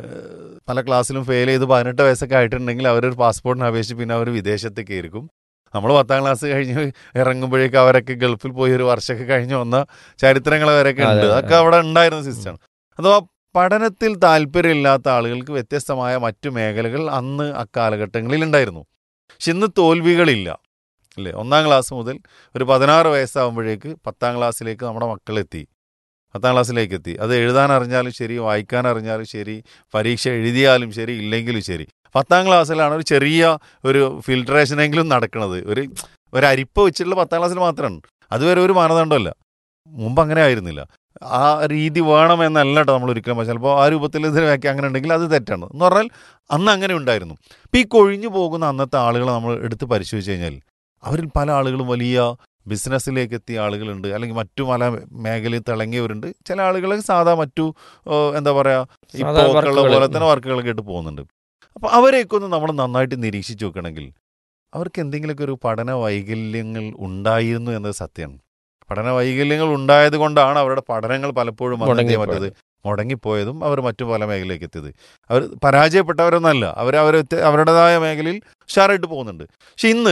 പല ക്ലാസ്സിലും ഫെയിൽ ചെയ്ത് പതിനെട്ട് വയസ്സൊക്കെ ആയിട്ടുണ്ടെങ്കിൽ അവരൊരു പാസ്പോർട്ടിന് അപേക്ഷിച്ച് പിന്നെ അവർ വിദേശത്തേക്ക് ആയിരിക്കും നമ്മൾ പത്താം ക്ലാസ് കഴിഞ്ഞ് ഇറങ്ങുമ്പോഴേക്കും അവരൊക്കെ ഗൾഫിൽ പോയി ഒരു വർഷമൊക്കെ കഴിഞ്ഞ് വന്ന ചരിത്രങ്ങൾ വരെയൊക്കെ ഉണ്ട് അതെ, അതെ. അതൊക്കെ അവിടെ ഉണ്ടായിരുന്ന സിസ്റ്റമാണ് അഥവാ പഠനത്തിൽ താല്പര്യമില്ലാത്ത ആളുകൾക്ക് വ്യത്യസ്തമായ മറ്റു മേഖലകൾ അന്ന് അക്കാലഘട്ടങ്ങളിൽ ഉണ്ടായിരുന്നു പക്ഷെ ഇന്ന് തോൽവികളില്ല അല്ലേ ഒന്നാം ക്ലാസ് മുതൽ ഒരു പതിനാറ് വയസ്സാകുമ്പോഴേക്ക് പത്താം ക്ലാസ്സിലേക്ക് നമ്മുടെ മക്കളെത്തി പത്താം ക്ലാസ്സിലേക്ക് എത്തി അത് എഴുതാൻ അറിഞ്ഞാലും ശരി വായിക്കാൻ അറിഞ്ഞാലും ശരി പരീക്ഷ എഴുതിയാലും ശരി ഇല്ലെങ്കിലും ശരി പത്താം ക്ലാസ്സിലാണ് ഒരു ചെറിയ ഒരു ഫിൽട്രേഷനെങ്കിലും നടക്കുന്നത് ഒരു ഒരു അരിപ്പ വെച്ചിട്ടുള്ള പത്താം ക്ലാസ്സിൽ മാത്രമാണ് അതുവരെ ഒരു മാനദണ്ഡമല്ല മുമ്പ് അങ്ങനെ ആയിരുന്നില്ല ആ രീതി വേണമെന്നല്ല കേട്ടോ നമ്മൾ ഒരിക്കലും ചിലപ്പോൾ ആ രൂപത്തിൽ ഇതിന് വ്യാഖ്യ അങ്ങനെ ഉണ്ടെങ്കിൽ അത് തെറ്റാണ് എന്ന് പറഞ്ഞാൽ അന്ന് അങ്ങനെ ഉണ്ടായിരുന്നു ഇപ്പം ഈ കൊഴിഞ്ഞു പോകുന്ന അന്നത്തെ ആളുകളെ നമ്മൾ എടുത്ത് പരിശോധിച്ച് കഴിഞ്ഞാൽ അവരിൽ പല ആളുകളും വലിയ ബിസിനസ്സിലേക്ക് എത്തിയ ആളുകളുണ്ട് അല്ലെങ്കിൽ മറ്റു പല മേഖലയിൽ തിളങ്ങിയവരുണ്ട് ചില ആളുകൾ സാധാ മറ്റു ഏ, എന്താ പറയാ ഇപ്പോൾ സാധാ ഉള്ള വർക്കുകൾ. പോലെ തന്നെ വർക്കുകളൊക്കെ ആയിട്ട് പോകുന്നുണ്ട് അപ്പോൾ അവരെയൊക്കെ ഒന്ന് നമ്മൾ നന്നായിട്ട് നിരീക്ഷിച്ച് നോക്കണമെങ്കിൽ അവർക്ക് എന്തെങ്കിലുമൊക്കെ ഒരു പഠന വൈകല്യങ്ങൾ ഉണ്ടായിരുന്നു എന്നത് സത്യമാണ് പഠന വൈകല്യങ്ങൾ ഉണ്ടായത് കൊണ്ടാണ് അവരുടെ പഠനങ്ങൾ പലപ്പോഴും അന്ന് എന്ത് ചെയ്യാൻ മുടങ്ങിപ്പോയത്. പറ്റത് മുടങ്ങിപ്പോയതും അവർ മറ്റു പല മേഖലയിലേക്ക് എത്തിയത് അവർ പരാജയപ്പെട്ടവരൊന്നല്ല അവർ അവർ അവരുടേതായ മേഖലയിൽ ഉഷാറായിട്ട് പോകുന്നുണ്ട് പക്ഷെ ഇന്ന്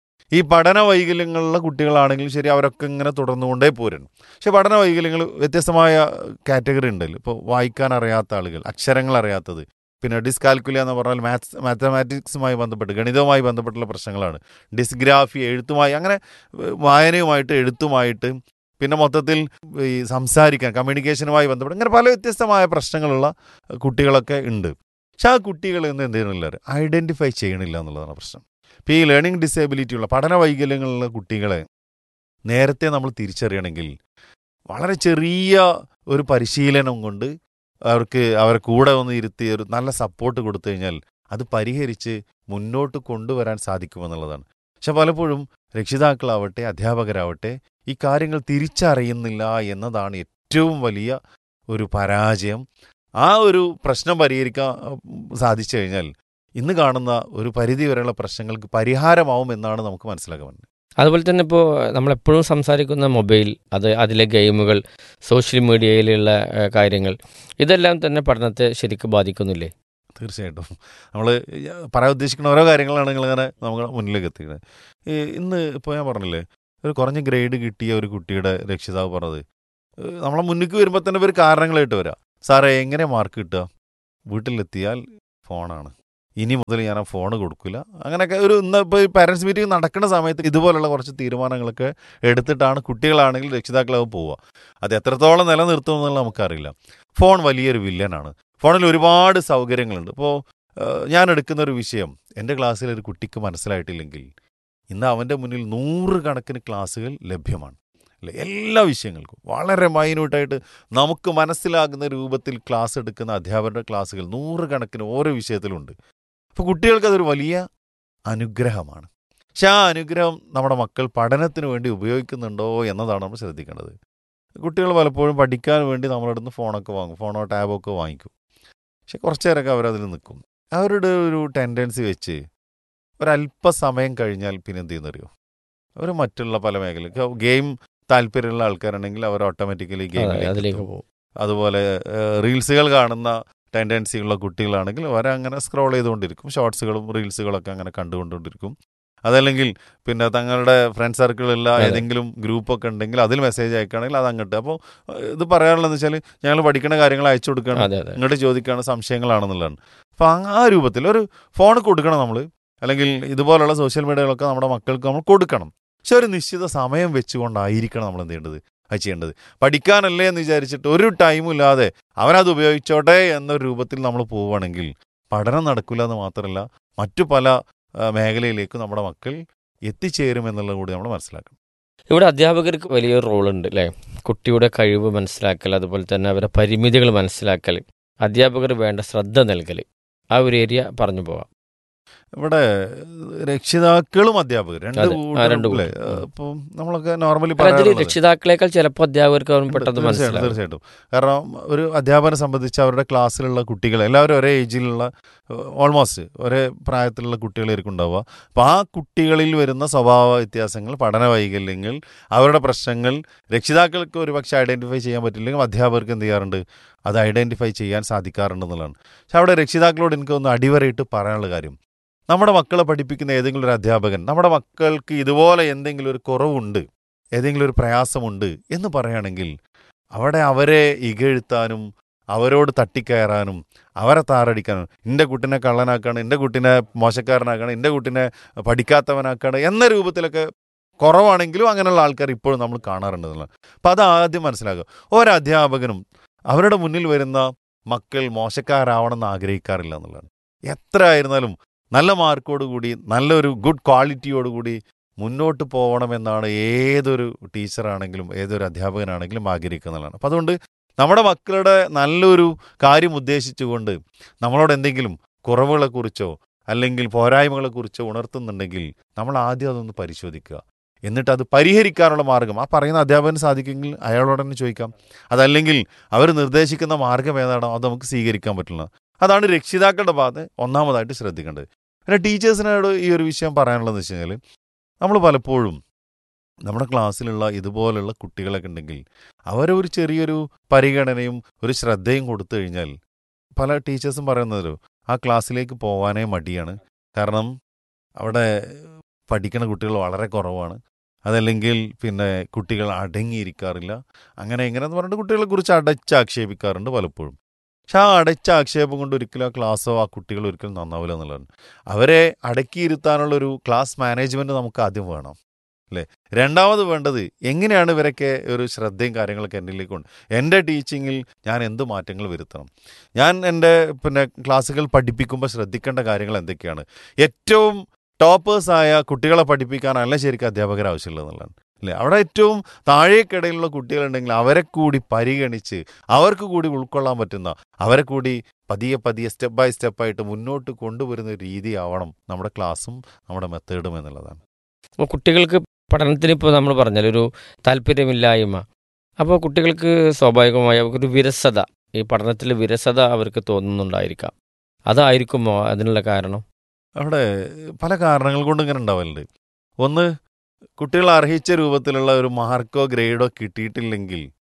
ഈ പഠന വൈകല്യങ്ങളുള്ള കുട്ടികളാണെങ്കിൽ ശരി അവരൊക്കെ ഇങ്ങനെ തുടർന്നുകൊണ്ടേ പോരുന്നു പക്ഷെ പഠന വൈകല്യങ്ങൾ വ്യത്യസ്തമായ കാറ്റഗറി ഉണ്ടല്ലോ ഇപ്പോൾ വായിക്കാൻ അറിയാത്ത ആളുകൾ അക്ഷരങ്ങൾ അറിയാത്തത് പിന്നെ ഡിസ്കാൽക്കുലിയ എന്ന് പറഞ്ഞാൽ മാത്സ് മാത്തമാറ്റിക്സുമായി ബന്ധപ്പെട്ട് ഗണിതവുമായി ബന്ധപ്പെട്ടുള്ള പ്രശ്നങ്ങളാണ് ഡിസ്ഗ്രാഫി എഴുത്തുമായി അങ്ങനെ ഏഹ്, വായനയുമായിട്ട് എഴുത്തുമായിട്ട് പിന്നെ മൊത്തത്തിൽ ഈ സംസാരിക്കാൻ കമ്മ്യൂണിക്കേഷനുമായി ബന്ധപ്പെട്ട് ഇങ്ങനെ പല വ്യത്യസ്തമായ പ്രശ്നങ്ങളുള്ള കുട്ടികളൊക്കെ ഉണ്ട് പക്ഷെ ആ കുട്ടികൾ എന്ന് എന്ത് ചെയ്യുന്നില്ല ഐഡൻറ്റിഫൈ ചെയ്യണില്ല എന്നുള്ളതാണ് പ്രശ്നം ഇപ്പോൾ ഈ ലേണിംഗ് ഡിസേബിലിറ്റി ഉള്ള പഠന വൈകല്യങ്ങളുള്ള കുട്ടികളെ നേരത്തെ നമ്മൾ തിരിച്ചറിയണമെങ്കിൽ വളരെ ചെറിയ ഒരു പരിശീലനം കൊണ്ട് അവർക്ക് അവരെ കൂടെ ഒന്ന് ഇരുത്തി ഒരു നല്ല സപ്പോർട്ട് കൊടുത്തു കഴിഞ്ഞാൽ അത് പരിഹരിച്ച് മുന്നോട്ട് കൊണ്ടുവരാൻ സാധിക്കുമെന്നുള്ളതാണ് പക്ഷെ പലപ്പോഴും രക്ഷിതാക്കളാവട്ടെ അധ്യാപകരാവട്ടെ ഈ കാര്യങ്ങൾ തിരിച്ചറിയുന്നില്ല എന്നതാണ് ഏറ്റവും വലിയ ഒരു പരാജയം ആ ഒരു പ്രശ്നം പരിഹരിക്കാൻ ഉം, സാധിച്ചു കഴിഞ്ഞാൽ ഇന്ന് കാണുന്ന ഒരു പരിധി വരെയുള്ള പ്രശ്നങ്ങൾക്ക് പരിഹാരമാവും എന്നാണ് നമുക്ക് മനസ്സിലാക്കാൻ അതുപോലെ തന്നെ ഇപ്പോൾ നമ്മളെപ്പോഴും സംസാരിക്കുന്ന മൊബൈൽ അത് അതിലെ ഗെയിമുകൾ സോഷ്യൽ മീഡിയയിലുള്ള ഏഹ്, കാര്യങ്ങൾ ഇതെല്ലാം തന്നെ പഠനത്തെ ശരിക്കും ബാധിക്കുന്നില്ലേ തീർച്ചയായിട്ടും നമ്മൾ പറയാൻ ഉദ്ദേശിക്കുന്ന ഓരോ കാര്യങ്ങളാണ് നിങ്ങളിങ്ങനെ നമുക്ക് മുന്നിലേക്ക് എത്തിക്കുന്നത് ഈ ഇന്ന് ഇപ്പോൾ ഞാൻ പറഞ്ഞില്ലേ ഒരു കുറഞ്ഞ ഗ്രേഡ് കിട്ടിയ ഒരു കുട്ടിയുടെ രക്ഷിതാവ് പറഞ്ഞത് ഏഹ് നമ്മളെ മുന്നിലേക്ക് വരുമ്പോൾ തന്നെ ഒരു കാരണങ്ങളായിട്ട് വരാം സാറേ എങ്ങനെ മാർക്ക് കിട്ടുക വീട്ടിലെത്തിയാൽ ഫോണാണ് ഇനി മുതൽ ഞാൻ ആ ഫോൺ കൊടുക്കില്ല അങ്ങനെയൊക്കെ ഒരു ഇന്ന് ഇപ്പോൾ പാരൻസ് മീറ്റിംഗ് നടക്കുന്ന സമയത്ത് ഇതുപോലുള്ള കുറച്ച് തീരുമാനങ്ങളൊക്കെ എടുത്തിട്ടാണ് കുട്ടികളാണെങ്കിൽ രക്ഷിതാക്കളാവ് പോവുക അത് എത്രത്തോളം നിലനിർത്തും എന്നുള്ളത് നമുക്കറിയില്ല ഫോൺ വലിയൊരു വില്ലനാണ് ഫോണിൽ ഒരുപാട് സൗകര്യങ്ങളുണ്ട് ഇപ്പോൾ ഞാൻ എടുക്കുന്ന ഒരു വിഷയം എൻ്റെ ക്ലാസ്സിൽ ഒരു കുട്ടിക്ക് മനസ്സിലായിട്ടില്ലെങ്കിൽ ഇന്ന് അവൻ്റെ മുന്നിൽ നൂറുകണക്കിന് ക്ലാസ്സുകൾ ലഭ്യമാണ് അല്ലേ എല്ലാ വിഷയങ്ങൾക്കും വളരെ മൈന്യൂട്ടായിട്ട് നമുക്ക് മനസ്സിലാകുന്ന രൂപത്തിൽ ക്ലാസ് എടുക്കുന്ന അധ്യാപകരുടെ ക്ലാസ്സുകൾ നൂറുകണക്കിന് ഓരോ വിഷയത്തിലുണ്ട് അപ്പോൾ കുട്ടികൾക്ക് അതൊരു വലിയ അനുഗ്രഹമാണ് പക്ഷെ ആ അനുഗ്രഹം നമ്മുടെ മക്കൾ പഠനത്തിന് വേണ്ടി ഉപയോഗിക്കുന്നുണ്ടോ എന്നതാണ് നമ്മൾ ശ്രദ്ധിക്കേണ്ടത് കുട്ടികൾ പലപ്പോഴും പഠിക്കാൻ വേണ്ടി നമ്മളടുത്ത് നിന്ന് ഫോണൊക്കെ വാങ്ങും ഫോണോ ടാബോ ഒക്കെ വാങ്ങിക്കും പക്ഷെ കുറച്ച് നേരമൊക്കെ അവരതിൽ നിൽക്കും അവരുടെ ഒരു ടെൻഡൻസി വെച്ച് ഒരല്പസമയം കഴിഞ്ഞാൽ പിന്നെ എന്ത് ചെയ്യുന്നറിയോ അവർ മറ്റുള്ള പല മേഖല ഗെയിം താല്പര്യമുള്ള ആൾക്കാരുണ്ടെങ്കിൽ അവർ ഓട്ടോമാറ്റിക്കലി അതെ, ഗെയിമിലേക്ക് അതിലേക്ക് എത്തും. പോകും അതുപോലെ ഏഹ്, റീൽസുകൾ കാണുന്ന ടെൻഡൻസി ഉള്ള കുട്ടികളാണെങ്കിൽ അവരങ്ങനെ സ്ക്രോൾ ചെയ്തുകൊണ്ടിരിക്കും ഷോർട്സുകളും റീൽസുകളൊക്കെ അങ്ങനെ കണ്ടുകൊണ്ടിരിക്കും അതല്ലെങ്കിൽ പിന്നെ തങ്ങളുടെ ഫ്രണ്ട് സർക്കിളുള്ള അതെ. ഏതെങ്കിലും ഗ്രൂപ്പൊക്കെ ഉണ്ടെങ്കിൽ അതിൽ മെസ്സേജ് അയക്കുകയാണെങ്കിൽ അത് അങ്ങോട്ട് അപ്പോൾ ഇത് പറയാനുള്ളതെന്ന് വെച്ചാൽ ഞങ്ങൾ പഠിക്കുന്ന കാര്യങ്ങൾ അയച്ചു കൊടുക്കുകയാണ് അതെ അതെ ഇങ്ങോട്ട് ചോദിക്കുകയാണ് സംശയങ്ങളാണെന്നുള്ളതാണ് അപ്പം ആ രൂപത്തിൽ ഒരു ഫോൺ കൊടുക്കണം നമ്മൾ അല്ലെങ്കിൽ ഇതുപോലുള്ള സോഷ്യൽ മീഡിയകളൊക്കെ നമ്മുടെ മക്കൾക്ക് നമ്മൾ കൊടുക്കണം പക്ഷെ ഒരു നിശ്ചിത സമയം വെച്ചുകൊണ്ടായിരിക്കണം നമ്മൾ എന്ത് ചെയ്യേണ്ടത് അത് ചെയ്യേണ്ടത് പഠിക്കാനല്ലേ എന്ന് വിചാരിച്ചിട്ട് ഒരു ടൈമും ഇല്ലാതെ അവനത് ഉപയോഗിച്ചോട്ടെ എന്നൊരു രൂപത്തിൽ നമ്മൾ പോവുകയാണെങ്കിൽ പഠനം നടക്കില്ല എന്ന് മാത്രമല്ല മറ്റു പല ആ, മേഖലയിലേക്കും നമ്മുടെ മക്കൾ എത്തിച്ചേരും എന്നുള്ളത് കൂടി നമ്മൾ മനസ്സിലാക്കണം ഇവിടെ അധ്യാപകർക്ക് വലിയൊരു റോളുണ്ട് അല്ലേ കുട്ടിയുടെ കഴിവ് മനസ്സിലാക്കൽ അതുപോലെ തന്നെ അവരുടെ പരിമിതികൾ മനസ്സിലാക്കൽ അധ്യാപകർ വേണ്ട ശ്രദ്ധ നൽകൽ ആ ഒരു ഏരിയ പറഞ്ഞു പോവാം ഇവിടെ രക്ഷിതാക്കളും അധ്യാപകർ രണ്ട് അതെ. ആ, രണ്ട് കൂട്ടരും അല്ലേ? കൂട്ടരും. ഇപ്പം നമ്മളൊക്കെ നോർമലി കാരണം ഇതിൽ രക്ഷിതാക്കളെക്കാൾ ചിലപ്പോൾ അധ്യാപകർക്ക് അവരും ഉണ്ട്, പെട്ടെന്ന് തീർച്ചയായിട്ടും മനസ്സിലാവും തീർച്ചയായിട്ടും കാരണം ഒരു അധ്യാപകനെ സംബന്ധിച്ച് അവരുടെ ക്ലാസ്സിലുള്ള കുട്ടികൾ എല്ലാവരും ഒരേ ഏജിലുള്ള ഓൾമോസ്റ്റ് ഒരേ പ്രായത്തിലുള്ള കുട്ടികളായിരിക്കും ഉണ്ടാവുക അപ്പോൾ ആ കുട്ടികളിൽ വരുന്ന സ്വഭാവ വ്യത്യാസങ്ങൾ പഠന വൈകല്യങ്ങൾ അവരുടെ പ്രശ്നങ്ങൾ രക്ഷിതാക്കൾക്ക് ഒരുപക്ഷെ ഐഡൻറ്റിഫൈ ചെയ്യാൻ പറ്റില്ലെങ്കിൽ അധ്യാപകർക്ക് എന്ത് ചെയ്യാറുണ്ട് അത് ഐഡൻറ്റിഫൈ ചെയ്യാൻ സാധിക്കാറുണ്ട് എന്നുള്ളതാണ് പക്ഷെ അവിടെ രക്ഷിതാക്കളോട് എനിക്ക് ഒന്ന് അടിവരയിട്ട് പറയാനുള്ള കാര്യം നമ്മുടെ മക്കളെ പഠിപ്പിക്കുന്ന ഏതെങ്കിലും ഒരു അധ്യാപകൻ നമ്മുടെ മക്കൾക്ക് ഇതുപോലെ എന്തെങ്കിലും ഒരു കുറവുണ്ട് ഏതെങ്കിലും ഒരു പ്രയാസമുണ്ട് എന്ന് പറയുകയാണെങ്കിൽ അവിടെ അവരെ ഇകഴ്ത്താനും അവരോട് തട്ടിക്കയറാനും അവരെ താറടിക്കാനും എൻ്റെ കുട്ടിനെ കള്ളനാക്കാണ് എൻ്റെ കുട്ടിനെ മോശക്കാരനാക്കാണ് എൻ്റെ കുട്ടിനെ പഠിക്കാത്തവനാക്കാണ് എന്ന രൂപത്തിലൊക്കെ കുറവാണെങ്കിലും അങ്ങനെയുള്ള ആൾക്കാർ ഇപ്പോഴും നമ്മൾ കാണാറുണ്ട് എന്നുള്ളത് അപ്പം അത് ആദ്യം മനസ്സിലാക്കുക ഓരോ അധ്യാപകനും അവരുടെ മുന്നിൽ വരുന്ന മക്കൾ മോശക്കാരാവണമെന്ന് ആഗ്രഹിക്കാറില്ല എന്നുള്ളതാണ് എത്ര ആയിരുന്നാലും നല്ല മാർക്കോടുകൂടി നല്ലൊരു ഗുഡ് ക്വാളിറ്റിയോടുകൂടി മുന്നോട്ട് പോകണമെന്നാണ് ഏതൊരു ടീച്ചറാണെങ്കിലും ഏതൊരു അധ്യാപകനാണെങ്കിലും ആഗ്രഹിക്കുന്നതാണ് അപ്പം അതുകൊണ്ട് നമ്മുടെ മക്കളുടെ നല്ലൊരു കാര്യം ഉദ്ദേശിച്ചുകൊണ്ട് നമ്മളോട് എന്തെങ്കിലും കുറവുകളെക്കുറിച്ചോ അല്ലെങ്കിൽ പോരായ്മകളെക്കുറിച്ചോ ഉണർത്തുന്നുണ്ടെങ്കിൽ നമ്മൾ ആദ്യം അതൊന്ന് പരിശോധിക്കുക എന്നിട്ട് അത് പരിഹരിക്കാനുള്ള മാർഗം ആ പറയുന്ന അധ്യാപകന് സാധിക്കുമെങ്കിൽ അയാളോട് തന്നെ ചോദിക്കാം അതല്ലെങ്കിൽ അവർ നിർദ്ദേശിക്കുന്ന മാർഗം ഏതാണോ അത് നമുക്ക് സ്വീകരിക്കാൻ പറ്റില്ല അതാണ് രക്ഷിതാക്കളുടെ ഭാഗത്ത് ഒന്നാമതായിട്ട് ശ്രദ്ധിക്കേണ്ടത് പിന്നെ ടീച്ചേഴ്സിനോട് ഈ ഒരു വിഷയം പറയാനുള്ളതെന്ന് വെച്ച് കഴിഞ്ഞാൽ നമ്മൾ പലപ്പോഴും നമ്മുടെ ക്ലാസ്സിലുള്ള ഇതുപോലുള്ള കുട്ടികളൊക്കെ ഉണ്ടെങ്കിൽ അവരെ ഒരു ചെറിയൊരു പരിഗണനയും ഒരു ശ്രദ്ധയും കൊടുത്തു കഴിഞ്ഞാൽ പല ടീച്ചേഴ്സും പറയുന്നതല്ലോ ആ ക്ലാസ്സിലേക്ക് പോകാനേ മടിയാണ് കാരണം അവിടെ പഠിക്കുന്ന കുട്ടികൾ വളരെ കുറവാണ് അതല്ലെങ്കിൽ പിന്നെ കുട്ടികൾ അടങ്ങിയിരിക്കാറില്ല അങ്ങനെ ഇങ്ങനെ എന്ന് പറഞ്ഞിട്ട് കുട്ടികളെ കുറിച്ച് അടച്ചാക്ഷേപിക്കാറുണ്ട് പലപ്പോഴും പക്ഷെ ആ അടച്ച ആക്ഷേപം കൊണ്ട് ഒരിക്കലും ആ ക്ലാസ്സോ ആ കുട്ടികൾ ഒരിക്കലും നന്നാവില്ല എന്നുള്ളതാണ് അവരെ അടക്കിയിരുത്താനുള്ളൊരു ക്ലാസ് മാനേജ്മെൻറ്റ് നമുക്ക് ആദ്യം വേണം അല്ലേ രണ്ടാമത് വേണ്ടത് എങ്ങനെയാണ് ഇവരൊക്കെ ഒരു ശ്രദ്ധയും കാര്യങ്ങളൊക്കെ എന്നിലേക്ക് കൊണ്ട് എൻ്റെ ടീച്ചിങ്ങിൽ ഞാൻ എന്ത് മാറ്റങ്ങൾ വരുത്തണം ഞാൻ എൻ്റെ പിന്നെ ക്ലാസ്സുകൾ പഠിപ്പിക്കുമ്പോൾ ശ്രദ്ധിക്കേണ്ട കാര്യങ്ങൾ എന്തൊക്കെയാണ് ഏറ്റവും ടോപ്പേഴ്സായ കുട്ടികളെ പഠിപ്പിക്കാനല്ല ശരിക്കും അധ്യാപകർ ആവശ്യമുള്ളത് എന്നുള്ളതാണ് അല്ലേ അവിടെ ഏറ്റവും താഴേക്കിടയിലുള്ള കുട്ടികളുണ്ടെങ്കിൽ അവരെ കൂടി പരിഗണിച്ച് അവർക്ക് കൂടി ഉൾക്കൊള്ളാൻ പറ്റുന്ന അവരെ കൂടി പതിയെ പതിയെ സ്റ്റെപ്പ് ബൈ സ്റ്റെപ്പായിട്ട് മുന്നോട്ട് കൊണ്ടുവരുന്ന ഒരു രീതിയാവണം നമ്മുടെ ക്ലാസ്സും നമ്മുടെ മെത്തേഡും എന്നുള്ളതാണ് അപ്പോൾ കുട്ടികൾക്ക് പഠനത്തിന് ഇപ്പോൾ നമ്മൾ പറഞ്ഞാൽ ഒരു താല്പര്യമില്ലായ്മ അപ്പോൾ കുട്ടികൾക്ക് സ്വാഭാവികമായി അവർക്കൊരു വിരസത ഈ പഠനത്തിൽ വിരസത അവർക്ക് തോന്നുന്നുണ്ടായിരിക്കാം അതായിരിക്കുമോ അതിനുള്ള കാരണം അവിടെ പല കാരണങ്ങൾ കൊണ്ട് ഇങ്ങനെ ഉണ്ടാവലുണ്ട് ഒന്ന് കുട്ടികൾ അർഹിച്ച രൂപത്തിലുള്ള ഒരു മാർക്കോ ഗ്രേഡോ കിട്ടിയിട്ടില്ലെങ്കിൽ